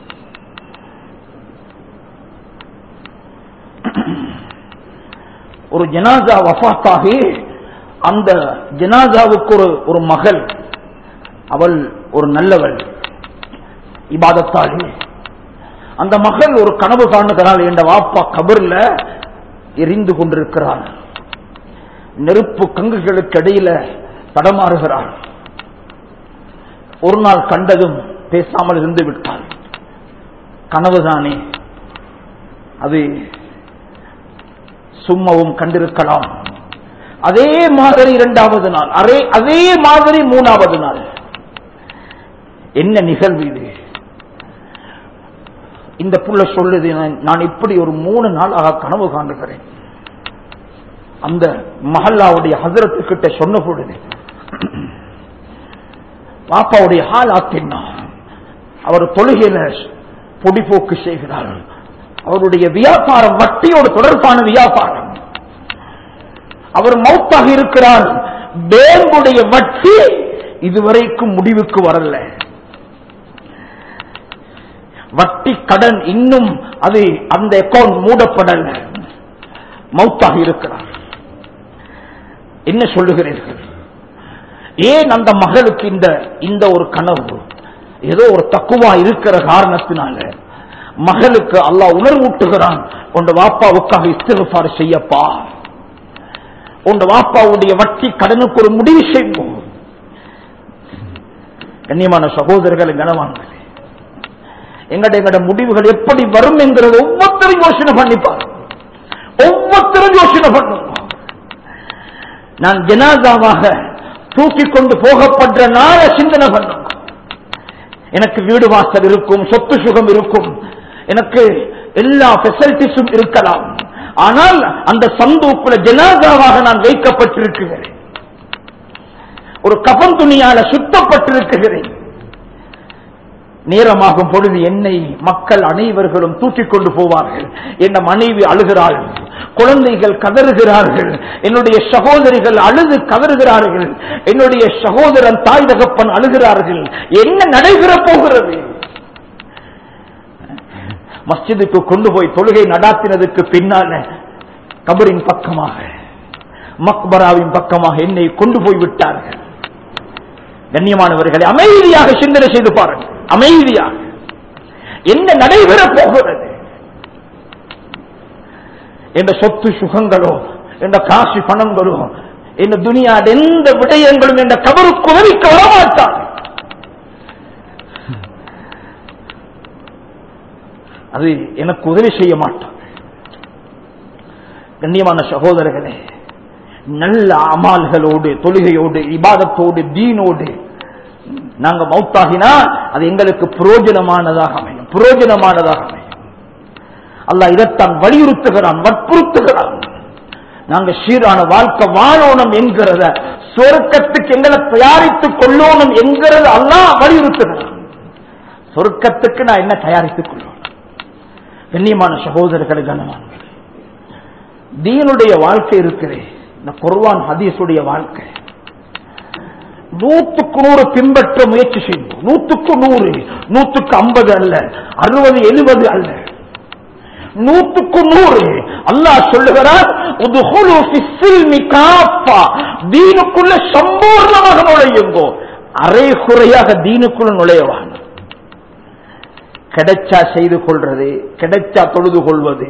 ஒரு ஜனாசா வஃபாத்தாகி அந்த ஜனாசாவுக்கு ஒரு ஒரு மகள் அவள் ஒரு நல்லவள் இபாதத்தாளி அந்த மகள் ஒரு கனவு காணுகிறாள் என்ற வாப்பா கபர்ல எரிந்து கொண்டிருக்கிறாள் நெருப்பு கங்குகளுக்கு இடையில தடமாறுகிறாள் ஒரு நாள் கண்டதும் பேசாமல் இருந்து விட்டாள் கனவுதானே அது சும்மாவும் கண்டிருக்கலாம் அதே மாதிரி இரண்டாவது நாள் அதே அதே மாதிரி மூணாவது நாள் என்ன நிகழ்வு இது இந்த புள்ள சொல்லுது நான்- நான் இப்படி ஒரு மூணு நாளாக கனவு காணுகிறேன் அந்த மஹல்லாவுடைய ஹசரத்து கிட்ட சொன்ன பொழுது பாப்பாவுடைய ஹால் ஆத்தின்னா அவர் தொழுகையில பொடிபோக்கு செய்கிறார் அவருடைய வியாபாரம் வட்டியோடு தொடர்பான வியாபாரம் அவர் மௌத்தாக இருக்கிறார் பேங்குடைய வட்டி இதுவரைக்கும் முடிவுக்கு வரல வட்டி கடன் இன்னும் அது அந்த அக்கௌண்ட் மூடப்படல மௌத்தாக இருக்கிறார் என்ன சொல்லுகிறீர்கள் ஏன் அந்த மகளுக்கு இந்த இந்த ஒரு கனவு ஏதோ ஒரு தக்குவா இருக்கிற காரணத்தினால மகளுக்கு அல்லாஹ் உணர்வூட்டுகிறான் உண்ட வாப்பாவுக்காக இஸ்திருப்பாறு செய்யப்பா உண்ட வாப்பாவுடைய வட்டி கடனுக்கு ஒரு முடிவு செய்வோம் கண்ணியமான சகோதரர்கள் கனவான்களே எங்கட எங்கட முடிவுகள் எப்படி வரும் என்கிறது ஒவ்வொருத்தரும் யோசனை பண்ணிப்பார் ஒவ்வொருத்தரும் யோசனை பண்ணுவோம் நான் ஜனாதாவாக தூக்கி கொண்டு போகப்படுற நாள சிந்தனை பண்ணும் எனக்கு வீடு வாசல் இருக்கும் சொத்து சுகம் இருக்கும் எனக்கு எல்லா பெசிலிட்டிஸும் இருக்கலாம் ஆனால் அந்த சந்தூக்குல ஜனாதாவாக நான் வைக்கப்பட்டிருக்கிறேன் ஒரு கபன் துணியால சுத்தப்பட்டிருக்கிறேன் நேரமாகும் பொழுது என்னை மக்கள் அனைவர்களும் தூக்கிக் கொண்டு போவார்கள் என் மனைவி அழுகிறாள் குழந்தைகள் கதறுகிறார்கள் என்னுடைய சகோதரிகள் அழுது கதறுகிறார்கள் என்னுடைய சகோதரன் தாய் தகப்பன் அழுகிறார்கள் என்ன நடைபெற போகிறது மஸ்ஜிதுக்கு கொண்டு போய் தொழுகை நடாத்தினதுக்கு பின்னால கபரின் பக்கமாக மக்பராவின் பக்கமாக என்னை கொண்டு போய் விட்டார்கள் கண்ணியமானவர்களை அமைதியாக சிந்தனை செய்து பாருங்கள் அமைதியாக என்ன நடைபெற போகிறது என்ற சொத்து சுகங்களோ என்ற காசு பணங்களோ என்ற துனியாட எந்த விடயங்களும் என்ற கபருக்கு உதவிக்க வரமாட்டார் அது எனக்கு உதவி செய்ய மாட்டான் கண்ணியமான சகோதரர்களே நல்ல அமால்களோடு தொழுகையோடு இபாதத்தோடு தீனோடு நாங்க மௌத்தாகினா அது எங்களுக்கு புரோஜனமானதாக அமையும் புரோஜனமானதாக அமையும் அல்லாஹ் இதைத்தான் வலியுறுத்துகிறான் வற்புறுத்துகிறான் நாங்க சீரான வாழ்க்கை வாழணும் என்கிறத சொர்க்கத்துக்கு எங்களை தயாரித்துக் கொள்ளணும் என்கிறத அல்லாஹ் வலியுறுத்துகிறான் சொர்க்கத்துக்கு நான் என்ன தயாரித்துக் கொள்ளணும் கண்ணியமான சகோதரர்கள் கனவான்கள் தீனுடைய வாழ்க்கை இருக்கிறே இந்த குர்வான் ஹதீஸுடைய வாழ்க்கை நூத்துக்கு நூறு பின்பற்ற முயற்சி செய்வோம் நூத்துக்கு நூறு நூத்துக்கு ஐம்பது அல்ல அறுபது எழுபது அல்ல நூத்துக்கு நூறு அல்லாஹ் சொல்லுகிறார் உதுகுலு ஃபிஸ்ஸில்மி காஃபா. தீனுக்குள்ள சம்பூர்ணமாக நுழையுங்கோ அரை குறையாக தீனுக்குள்ள நுழையவான் கிடைச்சா செய்து கொள்றது கிடைச்சா தொழுது கொள்வது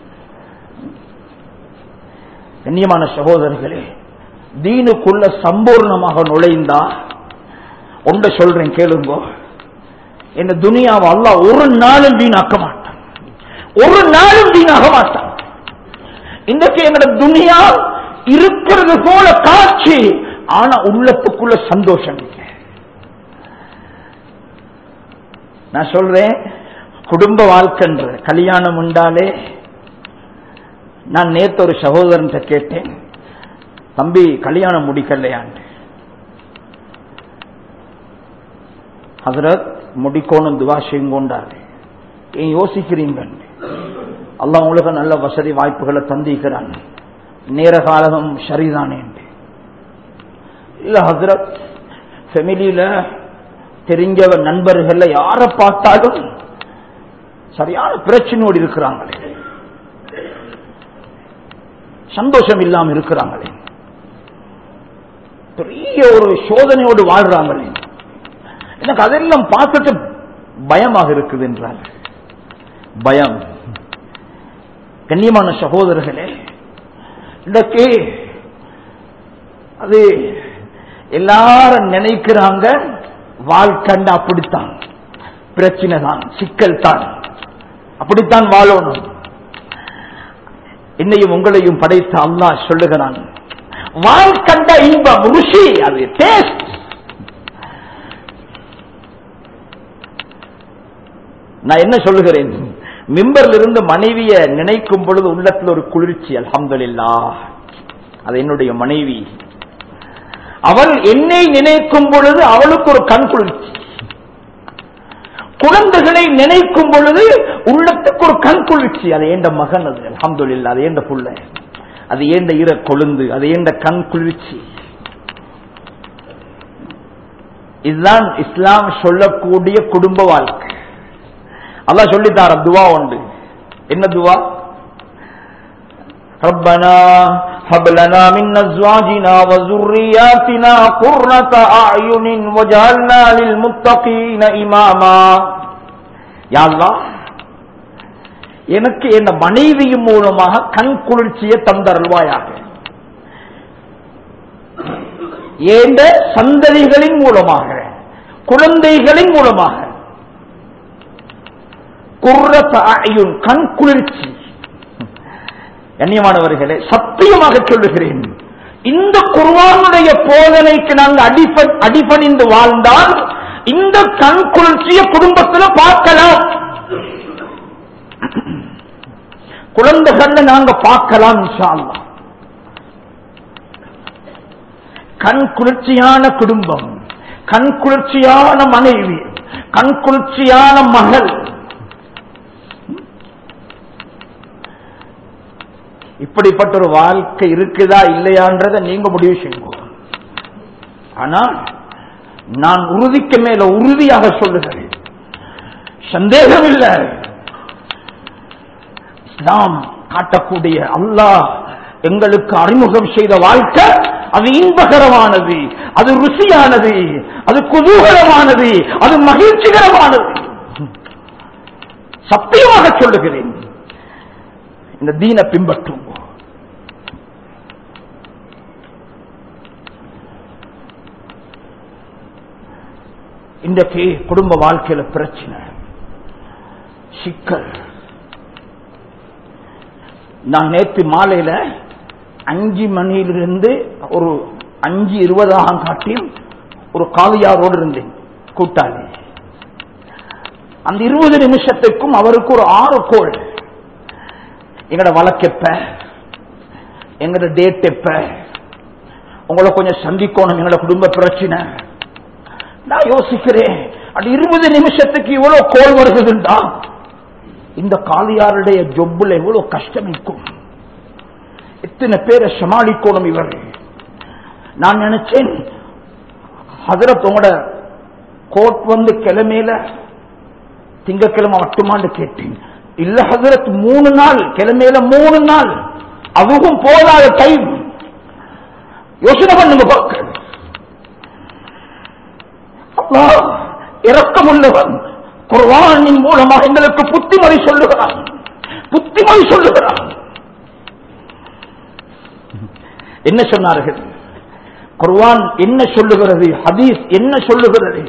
கண்ணியமான சகோதரர்களே தீனுக்குள்ள சம்பூர்ணமாக நுழைந்தா ஒன்றை சொல்றேன் கேளுங்கோ இந்த துனியாவை அல்லாஹ் ஒரு நாளும் வீணாக்க மாட்டான் ஒரு நாளும் வீணாக மாட்டான் இன்றைக்கு எங்கட துனியா இருக்கிறது போல காட்சி ஆனா உள்ளத்துக்குள்ள சந்தோஷம் இல்லை நான் சொல்றேன் குடும்ப வாழ்க்கைன்ற கல்யாணம் உண்டாலே நான் நேத்து ஒரு சகோதரன் கேட்டேன் தம்பி கல்யாணம் முடிக்கலையாண்டு ஹசரத் முடிக்கோணும் துவா செய்யுங்கோண்டாரு ஏன் யோசிக்கிறீங்க அல்லாஹ் உங்களுக்கு நல்ல வசதி வாய்ப்புகளை தந்திக்கிறான் நேர காலம் சரிதானே இல்ல ஹசரத் ஃபெமிலியில தெரிஞ்சவ நண்பர்கள்ல யாரை பார்த்தாலும் சரியான பிரச்சனையோடு இருக்கிறாங்களே சந்தோஷம் இல்லாம இருக்கிறாங்களே பெரிய ஒரு சோதனையோடு வாழ்றாங்களே எனக்கு அதெல்லாம் பார்த்துட்டு பயமாக இருக்குது என்றால் பயம் கண்ணியமான சகோதரர்களே இன்றைக்கு அது எல்லாரும் நினைக்கிறாங்க வாழ்க்கண்ட அப்படித்தான் பிரச்சனை தான் சிக்கல் தான் அப்படித்தான் வாழணும் என்னையும் உங்களையும் படைத்த அல்லாஹ் சொல்லுகிறான் வாழ்க்கண்ட இன்பம் ருசி அது டேஸ்ட் நான் என்ன சொல்லுகிறேன் மிம்பர்ல இருந்து மனைவிய நினைக்கும் பொழுது உள்ளத்துல ஒரு குளிர்ச்சி அல்ஹம்துலில்லா அது என்னுடைய மனைவி அவள் என்னை நினைக்கும் பொழுது அவளுக்கு ஒரு கண் குளிர்ச்சி குழந்தைகளை நினைக்கும் பொழுது உள்ளத்துக்கு ஒரு கண் குளிர்ச்சி அது ஏண்ட மகன் அது அல்ஹம்துலில்லா அது ஏண்ட புள்ள அது ஏண்ட ஈர கொழுந்து அது ஏண்ட கண் குளிர்ச்சி இதுதான் இஸ்லாம் சொல்லக்கூடிய குடும்ப வாழ்க்கை அல்லாஹ் சொல்லித்தார துவா உண்டு என்ன துவா ربنا هب لنا من ازواجنا وذرياتنا قرة اعين واجعلنا للمتقين اماما يا الله எனக்கு என் மனைவியின் மூலமாக கண் குளிர்ச்சியை தந்தருள்வாயாக ஏண்ட சந்ததிகளின் மூலமாக குழந்தைகளின் மூலமாக குர்ரத்தாயுன் கண் குளிர்ச்சி கண்ணியமானவர்களே சத்தியமாக சொல்லுகிறேன் இந்த குர்வானுடைய போதனைக்கு நாங்கள் அடிப அடிபணிந்து வாழ்ந்தால் இந்த கண் குளிர்ச்சியை குடும்பத்தில் பார்க்கலாம் குழந்தைகள் நாங்க பார்க்கலாம் இன்ஷா அல்லாஹ். கண் குளிர்ச்சியான குடும்பம் கண் குளிர்ச்சியான மனைவி கண் குளிர்ச்சியான மகள் இப்படிப்பட்ட ஒரு வாழ்க்கை இருக்குதா இல்லையான்றதை நீங்க முடிவு செய்வோம் ஆனா நான் உறுதிக்கு மேல உறுதியாக சொல்லுகிறேன் சந்தேகம் இல்லை இஸ்லாம் காட்டக்கூடிய அல்லாஹ் எங்களுக்கு அறிமுகம் செய்த வாழ்க்கை அது இன்பகரமானது அது ருசியானது அது குதூகலமானது அது மகிழ்ச்சிகரமானது சத்தியமாக சொல்லுகிறேன் இந்த தீன பின்பற்றும் இன்றைக்கு குடும்ப வாழ்க்கையில பிரச்சனை சிக்கல் நான் நேற்று மாலையில அஞ்சு மணியிலிருந்து ஒரு அஞ்சு இருபதாம் காட்டியும் ஒரு காலியாரோடு இருந்தேன் கூட்டாளி அந்த இருபது நிமிஷத்துக்கும் அவருக்கு ஒரு ஆறு கோள் எங்கட வழக்கப்ப எங்கட டேட் எப்ப உங்களை கொஞ்சம் சந்திக்கணும் எங்களோட குடும்ப பிரச்சனை நான் யோசிக்கிறேன் அது இருபது நிமிஷத்துக்கு இவ்வளவு கோல் வருகுதுண்டா இந்த காலியாருடைய ஜொப்புல எவ்வளவு கஷ்டம் இருக்கும் எத்தனை பேரை சமாளிக்கணும் இவர் நான் நினைச்சேன் ஹதரத் உங்களோட கோட் வந்து கிழமையில திங்கக்கிழமை மட்டுமான்னு கேட்டேன் இல்ல ஹசரத் மூணு நாள் கிழமையில மூணு நாள் அதுவும் போதாத டைம் யோசனை பண்ணுங்க பார்க்க அல்லாஹ் இரக்கமுள்ளவன் குர்வானின் மூலமாக எங்களுக்கு புத்திமதி சொல்லுகிறான் புத்திமதி சொல்லுகிறான் என்ன சொன்னார்கள் குர்வான் என்ன சொல்லுகிறது ஹதீஸ் என்ன சொல்லுகிறது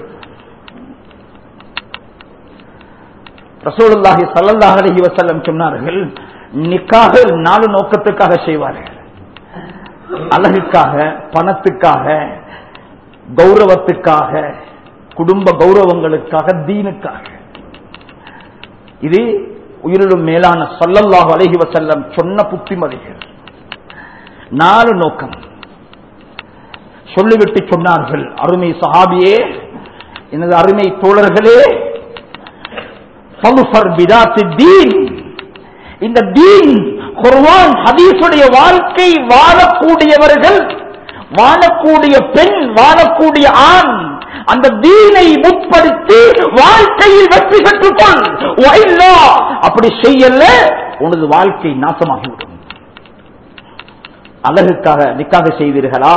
ரசூலுல்லாஹி ஸல்லல்லாஹு அலைஹி வஸல்லம் சொன்னார்கள் நிக்காக நாலு நோக்கத்துக்காக செய்வார்கள் அழகுக்காக பணத்துக்காக கௌரவத்துக்காக குடும்ப கௌரவங்களுக்காக தீனுக்காக இது உயிரிலும் மேலான ஸல்லல்லாஹு அலைஹி வஸல்லம் சொன்ன புத்திமதிகள் நாலு நோக்கம் சொல்லிவிட்டு சொன்னார்கள் அருமை சஹாபியே எனது அருமை தோழர்களே ஃபலுஃபர் பிதாத்தி தீன் இந்த தீன் குர்வான் ஹதீஸுடைய வாழ்க்கை வாழக்கூடியவர்கள் வாழக்கூடிய பெண் வாழக்கூடிய ஆண் அந்த தீனை முற்படுத்தி வாழ்க்கையில் வெற்றி பெற்றுக்கொள் வயில்லா, அப்படி செய்யல உனது வாழ்க்கை நாசமாகிவிடும் அழகுக்காக நிக்காக செய்தீர்களா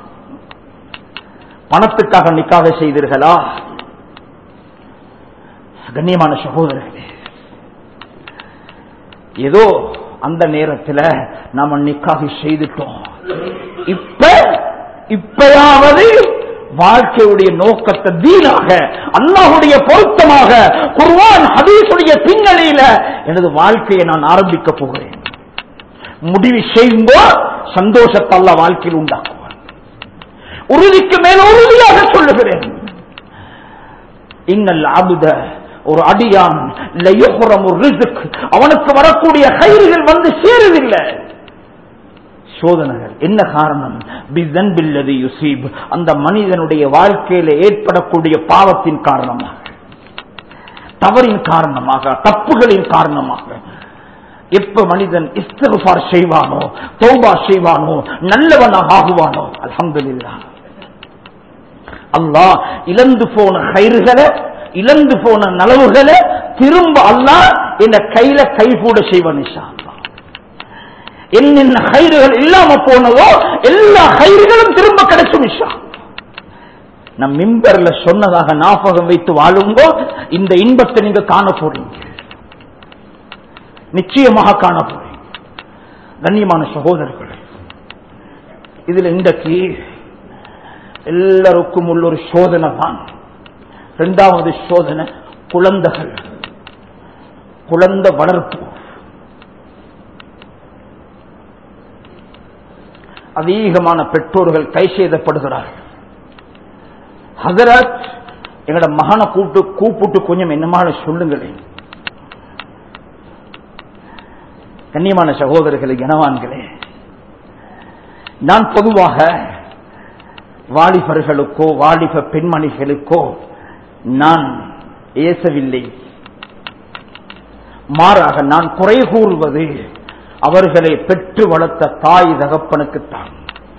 பணத்துக்காக நிக்காக செய்தீர்களா கண்ணியமான சகோதரர்களே ஏதோ அந்த நேரத்தில் நாம நிக்காக செய்துட்டோம் இப்ப இப்பயாவது வாழ்க்கையுடைய நோக்கத்தை தீனாக அல்லாஹுடைய பொருத்தமாக குர்வான் ஹதீஸுடைய பின்னணியில எனது வாழ்க்கையை நான் ஆரம்பிக்க போகிறேன் முடிவு செய்யும்போ சந்தோஷத்தை அல்லாஹ் வாழ்க்கையில் உண்டாக்குவார் உறுதிக்கு மேல் உறுதியாக சொல்லுகிறேன் இன்னல் அபுத ஒரு அடியான் லயுஹ்ரம் ஒரு ரிஸ்க் அவனுக்கு வரக்கூடிய கயிறுகள் வந்து சேருதில்லை சோதனைகள் என்ன காரணம் பில்லது யுசீப் அந்த மனிதனுடைய வாழ்க்கையில ஏற்படக்கூடிய பாவத்தின் காரணமாக தவறின் காரணமாக தப்புகளின் காரணமாக எப்ப மனிதன் இஸ்திஃபார் செய்வானோ தௌபா செய்வானோ நல்லவனாக ஆகுவானோ அல்ஹம்துலில்லாஹ் அல்லாஹ் இழந்து போன கயிறுகளை இழந்து போன நலவுகளை திரும்ப அல்லாஹ் இந்த கையில கை கூட செய்வான் இன்ஷா அல்லாஹ். என்னென்ன கயிறுகள் இல்லாம போனதோ எல்லா கயிறுகளும் திரும்ப கிடைக்கும் இன்ஷா அல்லாஹ். நம் மிம்பர்ல சொன்னதாக ஞாபகம் வைத்து வாழுங்கோ இந்த இன்பத்தை நீங்க காண போறீங்க நிச்சயமாக காண போறீங்க கண்ணியமான சகோதரர்கள் இதுல இன்றைக்கு எல்லாருக்கும் உள்ள ஒரு சோதனை தான் இரண்டாவது சோதனை குழந்தைகள் குழந்தை வளர்ப்பு அதிகமான பெற்றோர்கள் கை செய்தப்படுகிறார்கள் ஹதரத் எங்களோட மகனை கூப்பிட்டு கூப்பிட்டு கொஞ்சம் என்னமான சொல்லுங்களேன் கண்ணியமான சகோதரர்களே கனவான்களே நான் பொதுவாக வாலிபர்களுக்கோ வாலிப பெண்மணிகளுக்கோ நான் ஏசவில்லை மாறாக நான் குறை கூறுவது அவர்களை பெற்று வளர்த்த தாய் தகப்பனுக்குத்தான்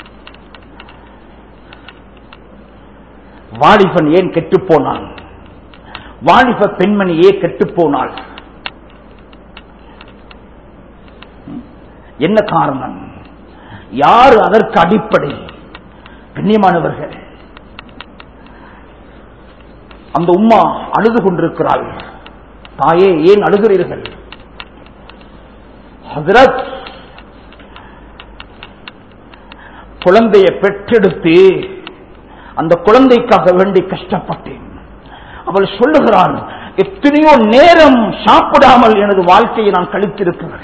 வாலிபன் ஏன் கெட்டுப் போனான் வாலிப பெண்மணி ஏன் கெட்டுப் போனாள் என்ன காரணம் யார் அதற்கு அடிப்படை கண்ணியமானவர்கள் அந்த உம்மா அழுது கொண்டிருக்கிறாள் தாயே ஏன் அழுகிறீர்கள் ஹசரத் குழந்தையை பெற்றெடுத்து அந்த குழந்தைக்காக வேண்டி கஷ்டப்பட்டேன் அவள் சொல்லுகிறாள் எத்தனையோ நேரம் சாப்பிடாமல் எனது வாழ்க்கையை நான் கழித்திருக்கிறேன்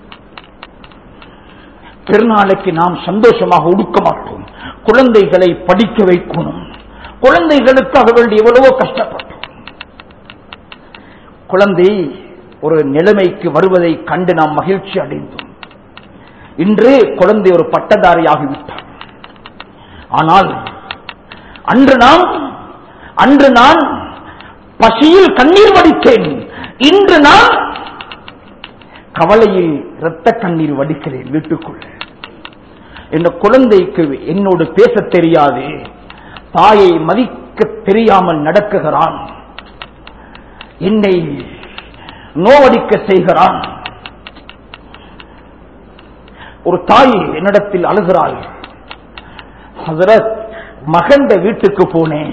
பெருநாளைக்கு நாம் சந்தோஷமாக உடுக்க மாட்டோம் குழந்தைகளை படிக்க வைக்கணும் குழந்தைகளுக்காக வேண்டி எவ்வளவோ கஷ்டப்பட்டோம் குழந்தை ஒரு நிலைமைக்கு வருவதை கண்டு நாம் மகிழ்ச்சி அடைந்தோம் இன்று குழந்தை ஒரு பட்டதாரியாகிவிட்டார் ஆனால் அன்று நாம் அன்று நான் பசியில் கண்ணீர் வடித்தேன் இன்று நான் கவலையில் இரத்த கண்ணீர் வடிக்கிறேன் வீட்டுக்குள்ள இந்த குழந்தைக்கு என்னோடு பேச தெரியாது தாயை மதிக்க தெரியாமல் நடக்குகிறான் என்னை நோவடிக்க செய்கிறான் ஒரு தாய் என்னிடத்தில் அழுகிறாள் ஹசரத் மகந்த வீட்டுக்கு போனேன்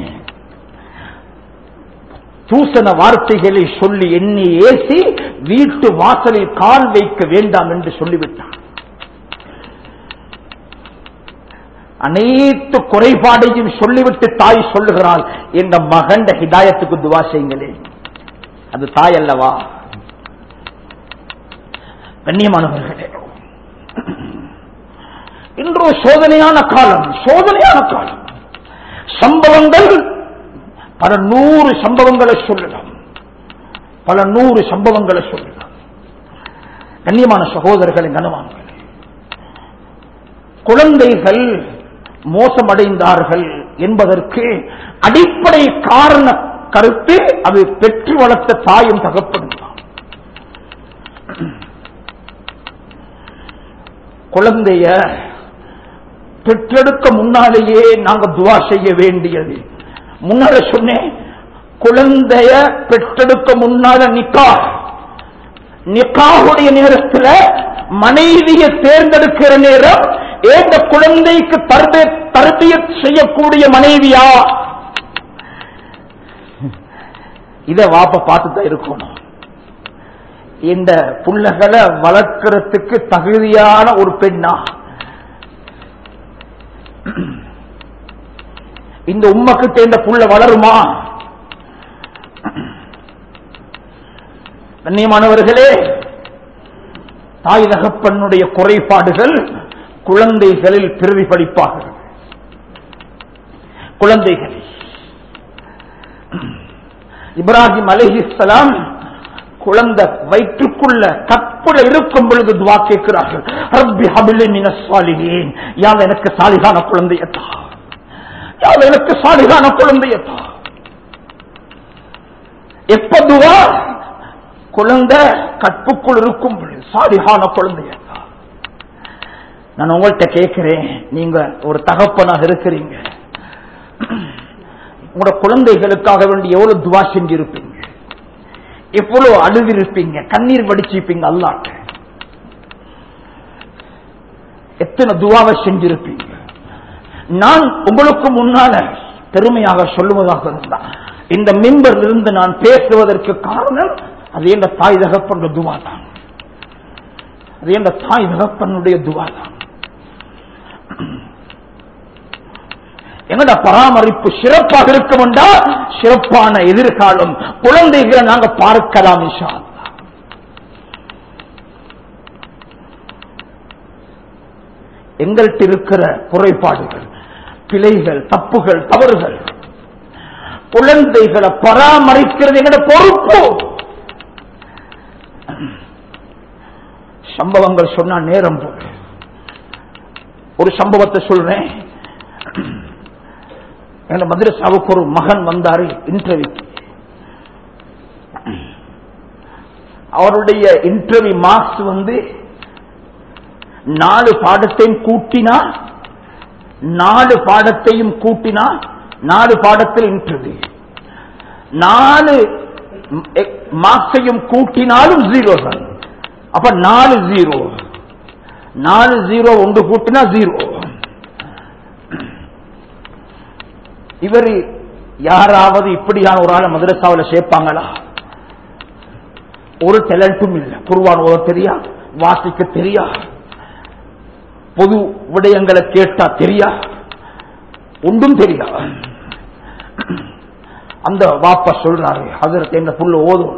தூசண வார்த்தைகளை சொல்லி எண்ணி ஏசி வீட்டு வாசலில் கால் வைக்க வேண்டாம் என்று சொல்லிவிட்டான் அனைத்து குறைபாடையும் சொல்லிவிட்டு தாய் சொல்லுகிறாள் என்ற மகண்ட ஹிதாயத்துக்கு துவா செய்யுங்களே அது தாய் அல்லவா கண்ணியமானவர்களே இன்றோ சோதனையான காலம் சோதனையான காலம் சம்பவங்கள் பல நூறு சம்பவங்களை சொல்லலாம் பல நூறு சம்பவங்களை சொல்லலாம் கண்ணியமான சகோதரர்களை கனவான்கள் குழந்தைகள் மோசமடைந்தார்கள் என்பதற்கு அடிப்படை காரண கருத்து அது பெற்று வளர்த்த தாயும் தகப்படும் தான் குழந்தைய பெற்றெடுக்க முன்னாலேயே நாங்க துவா செய்ய வேண்டியது முன்னால சொன்னேன் குழந்தைய பெற்றெடுக்க முன்னால நிக்கா நிக்காவுடைய நேரத்தில் மனைவியை தேர்ந்தெடுக்கிற நேரம் ஏந்த குழந்தைக்கு தர்பே தர்பிய செய்யக்கூடிய மனைவியா இத வாப்ப பார்த்து தான் இருக்கணும் இந்த புள்ளகளை வளர்க்கறதுக்கு தகுதியான ஒரு பெண்ணா இந்த உம்மக்கிட்ட இந்த புள்ள வளருமா கண்ணியமானவர்களே தாய் தகப்பனுடைய குறைபாடுகள் குழந்தைகளில் பிரதிபலிப்பார்கள் குழந்தைகள் இப்ராஹிம் அலிஹிஸ்லாம் குழந்தை வயிற்றுக்குள்ள கற்புல இருக்கும் பொழுது துவா கேட்கிறார்கள் ரப்பி ஹபிலி மின சாலிஹீன் யாவ எனக்கு சாலிகான குழந்தையத்தா யாவ எனக்கு சாலிகான குழந்தையத்தா எப்ப துவா குழந்தை கற்புக்குள் இருக்கும் பொழுது சாலிகான குழந்தையத்தா நான் உங்கள்கிட்ட கேட்கிறேன் நீங்க ஒரு தகப்பனாக இருக்கிறீங்க உங்களோட குழந்தைகளுக்காக வேண்டி எவ்வளவு துவா செஞ்சிருப்பீங்க எவ்வளவு அழுதிருப்பீங்க கண்ணீர் வடிச்சிருப்பீங்க அல்லாட்ட எத்தனை துவாவை செஞ்சிருப்பீங்க நான் உங்களுக்கு முன்னால பெருமையாக சொல்லுவதாக இருந்தா இந்த மிம்பர் இருந்து நான் பேசுவதற்கு காரணம் அது என்ற தாய் தகப்பன்ற துவா தான் அது என்ற தாய் தகப்பனுடைய துவா தான் எங்கட பராமரிப்பு சிறப்பாக இருக்கும் என்றால் சிறப்பான எதிர்காலம் குழந்தைகளை நாங்க பார்க்கலாம் இன்ஷா அல்லாஹ். எங்கள்கிட்ட இருக்கிற குறைபாடுகள் பிழைகள் தப்புகள் தவறுகள் குழந்தைகளை பராமரிக்கிறது எங்கட பொறுப்பு சம்பவங்கள் சொன்னா நேரம் போகுது ஒரு சம்பவத்தை சொல்றேன் எங்க மதுரசாவுக்கு ஒரு மகன் வந்தாரு இன்டர்வியூ அவருடைய இன்டர்வியூ மார்க்ஸ் வந்து நாலு பாடத்தையும் கூட்டினா நாலு பாடத்தையும் கூட்டினா நாலு பாடத்தில் இன்டர்வியூ நாலு மார்க்ஸையும் கூட்டினாலும் ஜீரோ தான் அப்ப நாலு ஜீரோ நாலு ஜீரோ ஒன்று கூட்டினா ஜீரோ இவர் யாராவது இப்படியான ஒரு ஆளை மதரசாவில் சேர்ப்பாங்களா ஒரு டேலண்டும் இல்லை குருவான் ஓத தெரியா வாசிக்க தெரியா பொது விடயங்களை கேட்டா தெரியா ஒன்றும் தெரியா அந்த வாப்பா சொல்றாரு அதற்கு எங்க புள்ள ஓதும்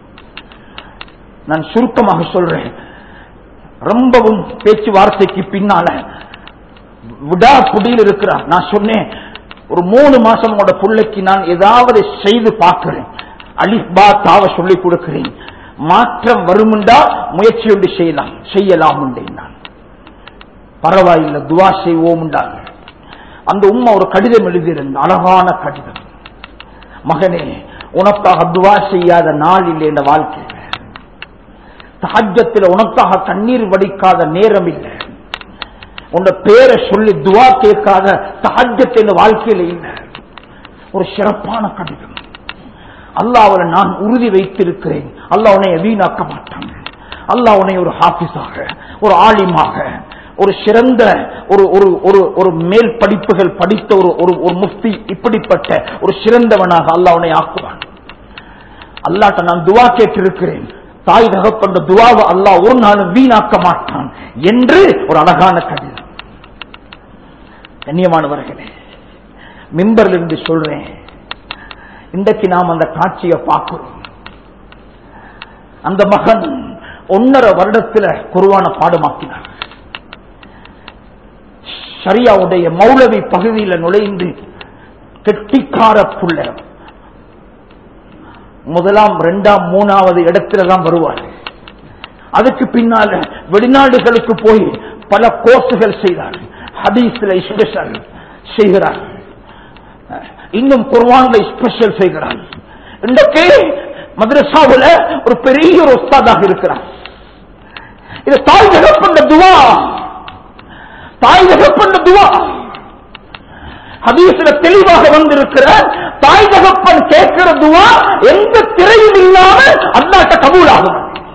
நான் சுருக்கமாக சொல்றேன் ரொம்பவும் பேச்சுவார்த்தைக்கு பின்னால விடா புடியில் இருக்கிறார் நான் சொன்னேன் ஒரு மூணு மாசம் உங்களோட பிள்ளைக்கு நான் ஏதாவது செய்து பார்க்கிறேன் அலிபா தாவ சொல்லிக் கொடுக்கிறேன் மாற்றம் வருமுண்டா முயற்சி ஒன்று செய்யலாம் செய்யலாம் நான் பரவாயில்லை துவா செய்வோம் அந்த உம்மா ஒரு கடிதம் எழுதியிருந்த அழகான கடிதம் மகனே உனக்காக துவா செய்யாத நாள் இல்லை என்ற வாழ்க்கையில் தஹஜத்தில் உனக்காக கண்ணீர் வடிக்காத நேரம் இல்லை உன்ன பேரை சொல்லி துவா கேட்காத தஹஜத் வாழ்க்கையில் இல்லை ஒரு சிறப்பான கடிதம் அல்லாவில் நான் உறுதி வைத்திருக்கிறேன் அல்லாஹ் உன்னை வீணாக்க மாட்டான் அல்லாஹ் உன்னை ஒரு ஹாபிஸாக ஒரு ஆலிமாக ஒரு சிறந்த ஒரு ஒரு ஒரு ஒரு மேல் படிப்புகள் படித்த ஒரு ஒரு ஒரு முஃப்தி இப்படிப்பட்ட ஒரு சிறந்தவனாக அல்லாஹ் உன்னை ஆக்குவான் அல்லாட்ட நான் துவா கேட்டிருக்கிறேன் தாய் தகப்பன்ற துவாவை அல்லாஹ் ஒரு நாளும் வீணாக்க மாட்டான் என்று ஒரு அழகான கடிதம் கண்ணியமானவர்களே மிம்பர்ல இருந்து சொல்றேன் இன்றைக்கு நாம் அந்த காட்சியை பார்க்கிறோம் அந்த மகன் ஒன்னரை வருடத்துல குருவான பாடமாக்கினார் ஷரியாவுடைய மௌலவி பகுதியில் நுழைந்து கெட்டிக்கார புள்ள முதலாம் இரண்டாம் மூணாவது இடத்துல தான் வருவார் அதுக்கு பின்னால வெளிநாடுகளுக்கு போய் பல கோர்ஸுகள் செய்தார் ஹதீஸ்ல ஸ்பெஷல் செய்கிறார் இன்னும் குர்வான்ல ஸ்பெஷல் செய்கிறார் இன்றைக்கு மദ്രസാவில் ஒரு பெரிய ஒரு உஸ்தாதாக இருக்கிறார் இது தாய் தகப்பந்த துவா தாய் தகப்பன் துவா ஹதீஸ்ல தெளிவாக வந்திருக்கிற தாய் தகப்பன் கேட்கிற துவா எந்த திரையும் இல்லாம அல்லாட்ட கபூலாகும்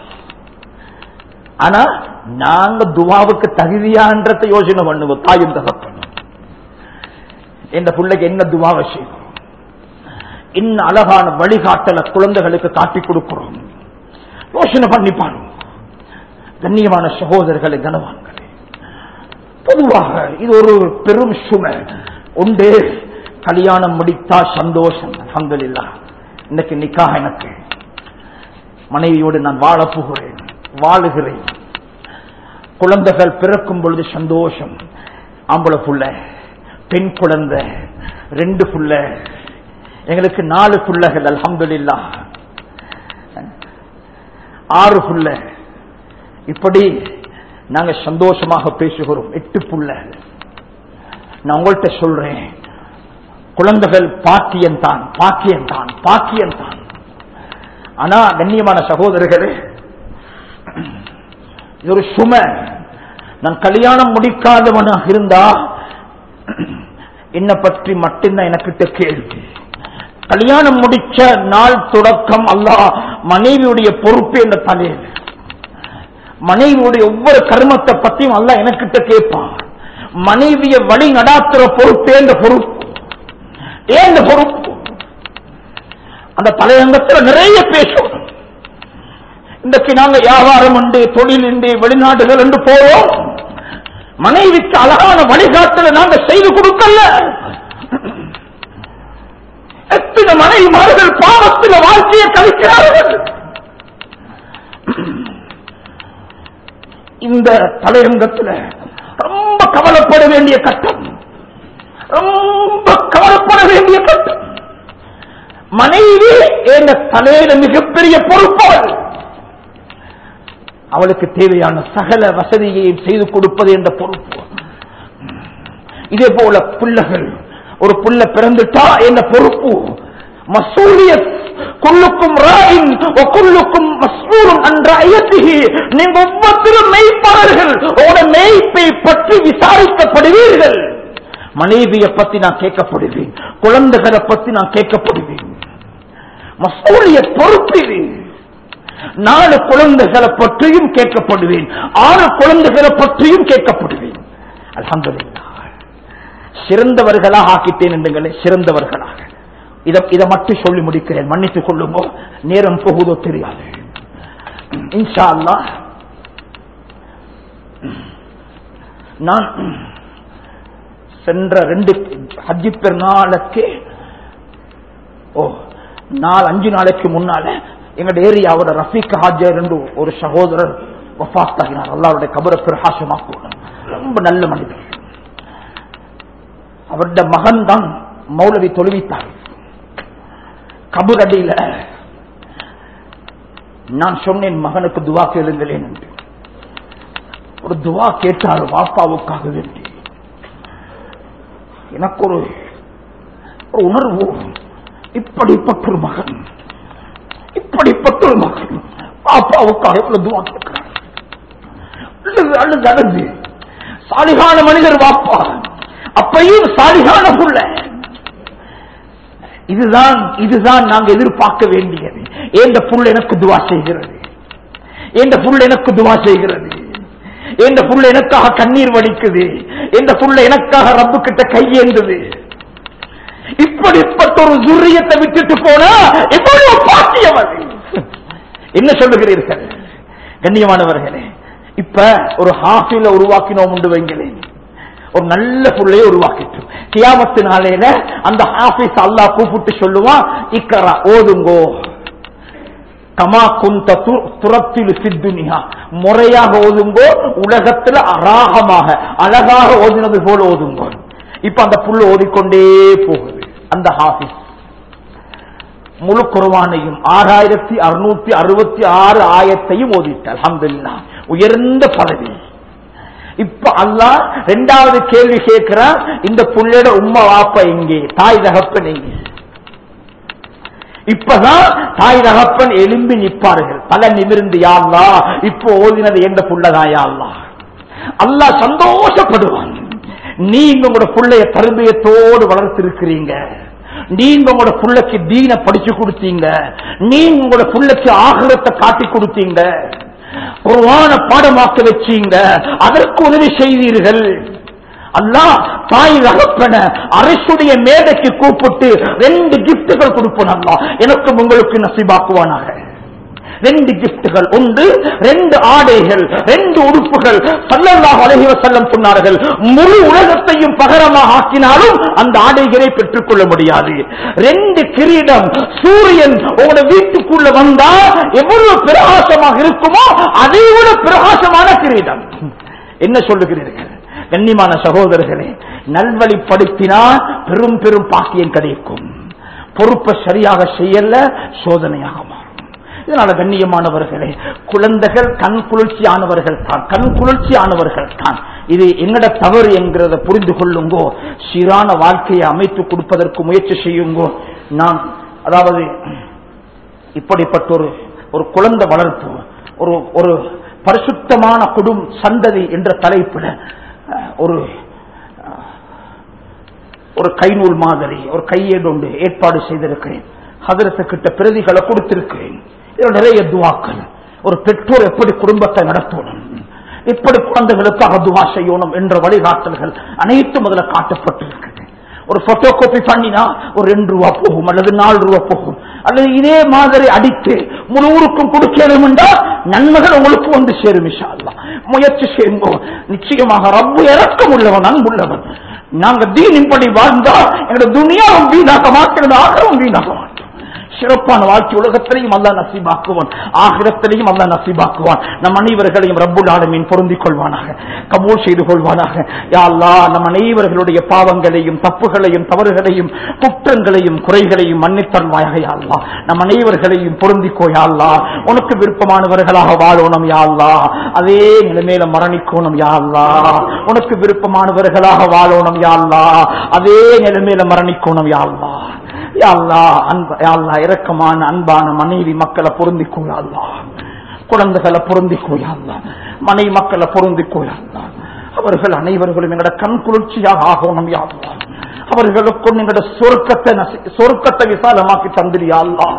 ஆனா நாங்க துவாவுக்கு தகுதியான்றதை யோசனை பண்ணுவோம் தாயும் தகப்பன் எந்த பிள்ளைக்கு என்ன துவாவை செய்வோம் இன்ன அழகான வழிகாட்டல குழந்தைகளுக்கு காட்டிக் கொடுக்கிறோம் யோசனை பண்ணி பாருங்க கண்ணியமான சகோதரர்களை கனவான்களே பொதுவாக இது ஒரு பெரும் சுமை உண்டு கல்யாணம் முடித்தா சந்தோஷம் அல்ஹம்துலில்லா இன்னைக்கு நிக்காக எனக்கு மனைவியோடு நான் வாழ போகிறேன் வாழுகிறேன் குழந்தைகள் பிறக்கும் பொழுது சந்தோஷம் ஆம்பளை புள்ள பெண் குழந்தை ரெண்டு புள்ள எங்களுக்கு நாலு புள்ளகள் அல்ஹம்துலில்லா ஆறு புள்ள இப்படி நாங்க சந்தோஷமாக பேசுகிறோம் எட்டு புள்ள நான் உங்கள்கிட்ட சொல்றேன் குழந்தைகள் பாக்கியம் தான் பாக்கியம் தான் பாக்கியம் தான் ஆனா கண்ணியமான சகோதரர்களே இது ஒரு சுமை நான் கல்யாணம் முடிக்காதவனாக இருந்தா என்ன பற்றி மட்டும்தான் எனக்கிட்ட கேள்வி கல்யாணம் முடிச்ச நாள் தொடக்கம் அல்லாஹ் மனைவியுடைய பொறுப்பு என்ற தலையில் மனைவியுடைய ஒவ்வொரு கர்மத்தை பத்தியும் அல்லாஹ் எனக்கிட்ட கேட்பான் மனைவிய வழி நடாத்துற பொறுப்பு என்ற பொறுப்பு ஏன் இந்த பொறுப்பு அந்த தலையங்கத்தில் நிறைய பேசுவோம் இன்றைக்கு நாங்க வியாபாரம் உண்டு தொழில் உண்டு வெளிநாடுகள் என்று போவோம் மனைவிக்கு அழகான வழிகாட்டலை நாங்க செய்து கொடுக்கல எத்தனை மனைவிமார்கள் பாவத்தில் வாழ்க்கையை கழிக்கிறார்கள் இந்த தலையங்கத்தில் ரொம்ப கவலைப்பட வேண்டிய கட்டம் ரொம்ப கவலைப்பட வேண்டிய கட்டம் மனைவி என்ற தலையில மிகப்பெரிய பொறுப்பு அவளுக்கு தேவையான சகல வசதியையும் செய்து கொடுப்பது என்ற பொறுப்பு இதே போல பிள்ளைகள் ஒரு புள்ள பிறந்துட்டா என்ன பொறுப்பு மசூலியத் குள்ளுக்கும் ராயின் குள்ளுக்கும் மசூலும் அன்ற ஐயத்திகி நீங்க ஒவ்வொருத்தரும் மெய்ப்பாளர்கள் உங்களோட மெய்ப்பை பற்றி விசாரிக்கப்படுவீர்கள் மனைவியை பத்தி நான் கேட்கப்படுவேன் குழந்தைகளை பத்தி நான் கேட்கப்படுவேன் மசூலிய பொறுப்பு இது நாலு குழந்தைகளை பற்றியும் கேட்கப்படுவேன் ஆறு குழந்தைகளை பற்றியும் கேட்கப்படுவேன் அல்ஹம்துலில்லாஹ் சிறந்தவர்களாக ஆக்கிட்டேன் என்றுங்களே சிறந்தவர்களாக இதை இதை மட்டும் சொல்லி முடிக்கிறேன் மன்னித்துக் கொள்ளுமோ நேரம் போகுதோ தெரியாது இன்ஷா அல்லாஹ் நான் சென்ற ரெண்டு ஹஜ்ஜி பெருநாளுக்கு ஓ நாலு அஞ்சு நாளைக்கு முன்னால எங்க ஏரியாவோட ரஃபீக் ஹாஜர் என்று ஒரு சகோதரர் வஃத்தாகினார் அல்லாருடைய கபரை பிரகாசமாக்கணும் ரொம்ப நல்ல மனிதர் அவருடைய மகன் தான் மௌலவி தொழுவித்தார் கபுரடியில நான் சொன்னேன் மகனுக்கு துவா கேளுங்களேன் என்று ஒரு துவா கேட்டார் வாப்பாவுக்காக வேண்டி எனக்கு ஒரு ஒரு உணர்வு இப்படிப்பட்ட ஒரு மகன் இப்படிப்பட்ட ஒரு மகன் பாப்பாவுக்காக எவ்வளவு துவா கேட்கிறார் அழுது அழுது அழுது சாலிகான மனிதர் வாப்பா அப்பையும் சாலிகான புள்ள இதுதான் இதுதான் நாங்க எதிர்பார்க்க வேண்டியது ஏந்த புள்ள எனக்கு துவா செய்கிறது ஏந்த புள்ள எனக்கு துவா செய்கிறது எந்த புள்ள எனக்காக கண்ணீர் வடிக்குது எந்த புள்ள எனக்காக ரப்பு கிட்ட கையேந்தது இப்படிப்பட்ட ஒரு துரியத்தை விட்டுட்டு போனா எவ்வளவு பாக்கியம் அது என்ன சொல்லுகிறீர்கள் கண்ணியமானவர்களே இப்ப ஒரு ஹாஃபில உருவாக்கினோம் உண்டு வைங்களேன் ஒரு நல்ல புள்ளைய உருவாக்கிட்டு கியாமத்து நாளையில அந்த ஹாஃபிஸ் அல்லாஹ் கூப்பிட்டு சொல்லுவான் இக்கரா ஓதுங்கோ கமா குந்த துரத்தில் சித்துனியா முறையாக ஓதுங்கோ உலகத்துல அராகமாக அழகாக ஓதினது போல ஓதுங்கோ இப்ப அந்த புல்லு ஓதிக்கொண்டே போகுது அந்த ஹாஃபிஸ் முழு குர்வானையும் ஆறாயிரத்தி அறுநூத்தி அறுபத்தி ஆறு ஆயத்தையும் ஓதிட்டு அலமதுல்லா உயர்ந்த பதவி இப்ப அல்லா ரெண்டாவது கேள்வி கேட்கிறான் இந்த புள்ளையோட உம்மா வாப்ப எங்கே தாய் தகப்பன் எங்கே இப்பதான் தாய் தகப்பன் எலும்பி நிற்பார்கள் தலை நிமிர்ந்து யாழ்லா இப்போ ஓதினது எந்த புள்ளதான் யாழ்லா அல்லாஹ் சந்தோஷப்படுவான் நீங்க உங்களோட பிள்ளைய தருமையத்தோடு வளர்த்திருக்கிறீங்க நீங்க உங்களோட புள்ளைக்கு தீன படிச்சு கொடுத்தீங்க நீங்க உங்களோட புள்ளைக்கு ஆகிரத்தை காட்டி கொடுத்தீங்க குர்ஆன பாடமாக்க வச்சீங்க அதற்கு உதவி செய்தீர்கள் அல்லாஹ் தாய் ரகப்பன அரசுடைய மேடைக்கு கூப்பிட்டு ரெண்டு கிஃப்டுகள் கொடுப்போம் அல்லாஹ் எனக்கும் உங்களுக்கு நசிபாக்குவானாக ரெண்டு கிஃப்டுகள் உண்டு ரெண்டு ஆடைகள் ரெண்டு உடுப்புகள் சல்லல்லாஹு அலைஹி வஸல்லம் சொன்னார்கள் முழு உலகத்தையும் பகரமாக ஆக்கினாலும் அந்த ஆடைகளை பெற்றுக்கொள்ள முடியாது ரெண்டு கிரீடம் சூரியன் உங்களோட வீட்டுக்குள்ள வந்தா எவ்வளவு பிரகாசமாக இருக்குமோ அதை விட பிரகாசமான கிரீடம் என்ன சொல்லுகிறீர்கள் கண்ணியமான சகோதரர்களே நல்வழிப்படுத்தினால் பெரும் பெரும் பாக்கியம் கிடைக்கும் பொறுப்பை சரியாக செய்யல சோதனையாக மாறும் இதனால கண்ணியமானவர்களே குழந்தைகள் கண் குளிர்ச்சியானவர்கள் தான் கண் குளிர்ச்சியானவர்கள் தான் இது என்னோட தவறு என்கிறத புரிந்து கொள்ளுங்கோ சீரான வாழ்க்கையை அமைத்து கொடுப்பதற்கு முயற்சி செய்யுங்கோ நான் அதாவது இப்படிப்பட்ட ஒரு ஒரு குழந்தை வளர்ப்பு ஒரு ஒரு பரிசுத்தமான குடும் சந்ததி என்ற தலைப்பில் அஹ், ஒரு ஒரு கைநூல் மாதிரி ஒரு கையேடு ஒன்று ஏற்பாடு செய்திருக்கிறேன் ஹதரத்து கிட்ட பிரதிகளை கொடுத்திருக்கிறேன் இதுல நிறைய துவாக்கள் ஒரு பெற்றோர் எப்படி குடும்பத்தை நடத்தணும் எப்படி குழந்தைகளுக்காக துவா செய்யணும் என்ற வழிகாட்டல்கள் அனைத்தும் அதில் காட்டப்பட்டிருக்கிறது ஒரு போட்டோ காப்பி பண்ணினா ஒரு ரெண்டு ரூபா போகும் அல்லது நாலு ரூபா போகும் அல்லது இதே மாதிரி அடித்து முழு ஊருக்கும் கொடுக்கணும் என்றால் நன்மைகள் உங்களுக்கு வந்து சேரும் இன்ஷா அல்லாஹ். முயற்சி செய்யும்போது நிச்சயமாக ரப்பு இறக்கம் உள்ளவன் அன்புள்ளவன் நாங்க தீனின்படி வாழ்ந்தா எங்களோட துனியாவும் வீணாக மாட்டோம் ஆகவும் வீணாக மாட்டோம் சிறப்பான வாழ்க்கை உலகத்திலையும் அல்லா நசீபாக்குவான் ஆகிரத்திலையும் அல்லா நசீபாக்குவான் நம் அனைவர்களையும் ரப்புல் ஆலமீன் பொருந்திக் கொள்வானாக கபூல் செய்து கொள்வானாக யா அல்லாஹ் நம் அனைவர்களுடைய பாவங்களையும் தப்புகளையும் தவறுகளையும் குற்றங்களையும் குறைகளையும் மன்னித்தருவாயாக யா அல்லாஹ் நம் அனைவர்களையும் பொருந்திக்கோ யா அல்லாஹ் உனக்கு விருப்பமானவர்களாக வாழணும் யா அல்லாஹ் அதே நிலைமையில மரணிக்கணும் யா அல்லாஹ் உனக்கு விருப்பமானவர்களாக வாழணும் யா அல்லாஹ் அதே நிலைமையில மரணிக்கணும் யா அல்லாஹ் யா அல்லாஹ் அன்ப யா அல்லாஹ் இரக்கமான அன்பான மனைவி மக்களை பொருந்திக்கோ யா அல்லாஹ் குழந்தைகளை பொருந்திக்கோ யா அல்லாஹ் மனைவி மக்களை பொருந்திக்கோ யா அல்லாஹ் அவர்கள் அனைவர்களும் எங்களோட கண் குளிர்ச்சியாக ஆகணும் யா அல்லாஹ் அவர்களுக்கும் எங்களோட சொர்க்கத்தை நசி- சொர்க்கத்தை விசாலமாக்கி தந்திரியா அல்லாஹ்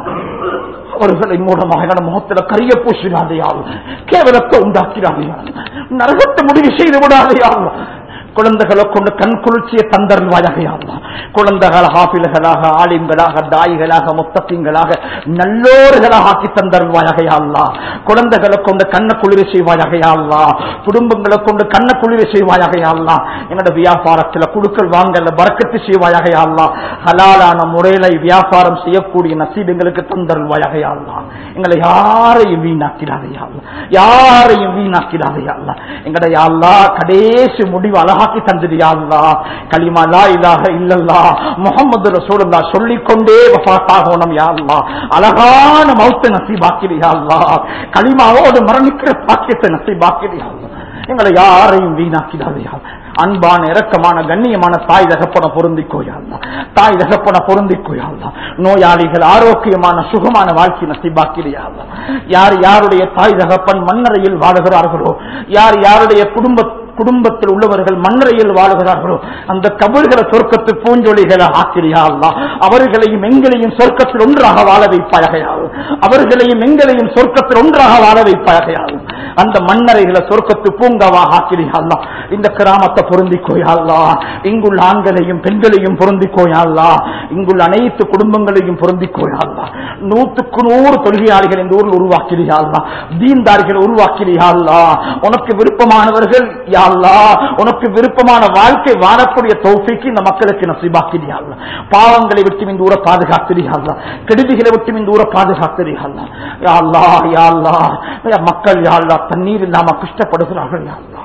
அவர்களை மூலமாக எங்களோட முகத்துல கரிய பூசிடாதையால் கேவலத்தை உண்டாக்கிறாதையால் நரகத்தை முடிவு செய்து விடாதையால் குழந்தைகளை கொண்டு கண் குளிர்ச்சியை தந்தருவாயாக குழந்தைகள் ஹாபில்களாக ஆலிம்களாக தாய்களாக முத்தப்பிங்களாக நல்லோர்களாக ஆக்கி தந்தருவாயாக அல்லா குழந்தைகளை கொண்டு கண்ண குளிர செய்வாயாக அல்லா குடும்பங்களை கொண்டு கண்ண குளிர செய்வாயாக அல்லா என்னோட வியாபாரத்தில் குழுக்கள் வாங்கல பறக்கத்து செய்வாயாக அல்லா ஹலாலான முறையில வியாபாரம் செய்யக்கூடிய நசீபங்களுக்கு தந்தருவாயாக அல்லா எங்களை யாரையும் வீணாக்கிறாதையா யாரையும் வீணாக்கிறாதையா எங்கட யாழ்லா கடைசி முடிவு அழகாக்கி தந்தது யாழ்லா கலிமா லா இலாஹ இல்லல்லா முகமது ரசூலுல்லா சொல்லிக்கொண்டே வஃபாத்தாகணும் யாழ்லா அழகான மௌத்த நசீபாக்கிடு யாழ்லா கலிமாவோடு மரணிக்கிற பாக்கியத்தை நசீபாக்கிடு யாழ்லா எங்களை யாரையும் வீணாக்கிடாதையா அன்பான இரக்கமான கண்ணியமான தாய் தகப்பன பொருந்திக்கோயாள்தான் தாய் தகப்பன பொருந்திக்கோயாள்தான் நோயாளிகள் ஆரோக்கியமான சுகமான வாழ்க்கை நசிபாக்கிறியாள்தான் யார் யாருடைய தாய் தகப்பன் மண்ணறையில் வாழுகிறார்களோ யார் யாருடைய குடும்ப குடும்பத்தில் உள்ளவர்கள் மண்ணறையில் வாழுகிறார்களோ அந்த கபர்களை சொர்க்கத்து பூஞ்சொலிகளை ஆக்கிரியாள்லா அவர்களையும் எங்களையும் சொர்க்கத்தில் ஒன்றாக வாழ வைப்பாயாகையால் அவர்களையும் எங்களையும் சொர்க்கத்தில் ஒன்றாக வாழ வைப்பாயாகையால் அந்த மண்ணறைகளை சொர்க்கத்து பூங்காவாக ஆக்கிரியாள்லா இந்த கிராமத்தை பொருந்திக்கோயாள்லா இங்குள்ள ஆண்களையும் பெண்களையும் பொருந்திக்கோயாள்லா இங்குள்ள அனைத்து குடும்பங்களையும் பொருந்திக்கோயாள்லா நூற்றுக்கு நூறு தொழுகையாளிகள் இந்த ஊரில் உருவாக்கிறியாள்லா தீன்தாரிகள் உருவாக்கிறியாள்லா உனக்கு விருப்பமானவர்கள் யாழ்லா உனக்கு விருப்பமான வாழ்க்கை வாழக்கூடிய தௌஃபிக்கு இந்த மக்களுக்கு நசிபாக்கிறியாள்லா பாவங்களை விட்டு இந்த ஊரை பாதுகாத்திரியாள்லா கெடுதிகளை விட்டு இந்த ஊரை பாதுகாத்திரியாள்லா யாழ்லா யாழ்லா மக்கள் யாழ்லா தண்ணீர் இல்லாம கஷ்டப்படுகிறார்கள் யாழ்லா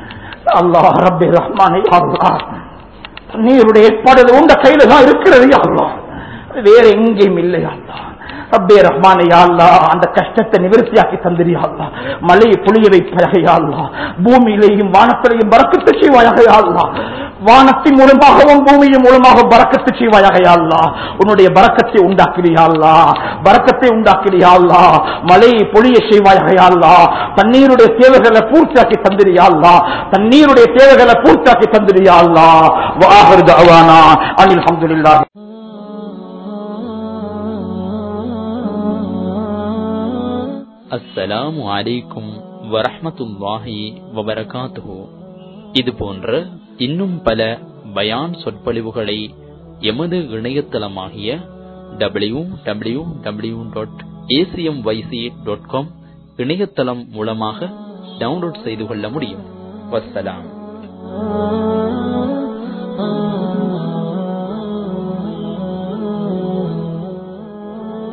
அல்லாஹ் ரப்பே ரஹ்மானே அல்லாஹ் நீருடைய ஏற்பாடு உங்க கையில தான் இருக்கிறது அல்லாஹ் வேற எங்கேயும் இல்லை அல்லாஹ் ரப்பே ரஹ்மானே யா அல்லாஹ் அந்த கஷ்டத்தை நிவர்த்தியாக்கி தந்திரியா அல்லாஹ் மழையை பொழிய வைப்பாயாக யா அல்லாஹ் பூமியிலேயும் வானத்திலேயும் பறக்கத்து செய்வாயாக யா அல்லாஹ் வானத்தின் மூலமாகவும் பூமியின் மூலமாக பறக்கத்து செய்வாயாக யா அல்லாஹ் உன்னுடைய பறக்கத்தை உண்டாக்கிறியா அல்லாஹ் பறக்கத்தை உண்டாக்கிறியா அல்லாஹ் மழையை பொழிய செய்வாயாக யா அல்லாஹ் தண்ணீருடைய தேவைகளை பூர்த்தியாக்கி தந்திரியா அல்லாஹ் தண்ணீருடைய தேவைகளை பூர்த்தியாக்கி தந்திரியா அல்லாஹ் வாஹர் தஅவானா அனில் அல்ஹம்துலில்லாஹ் அஸ்ஸலாமு அலைக்கும் வரஹ்மத்துல்லாஹி வபரகாத்துஹு இது போன்ற இன்னும் பல பயான் சொற்பொழிவுகளை எமது இணையதளமாகிய W W W dot ACM YC dot com இணையதளம் மூலமாக டவுன்லோட் செய்து கொள்ள முடியும் வஸ்ஸலாம்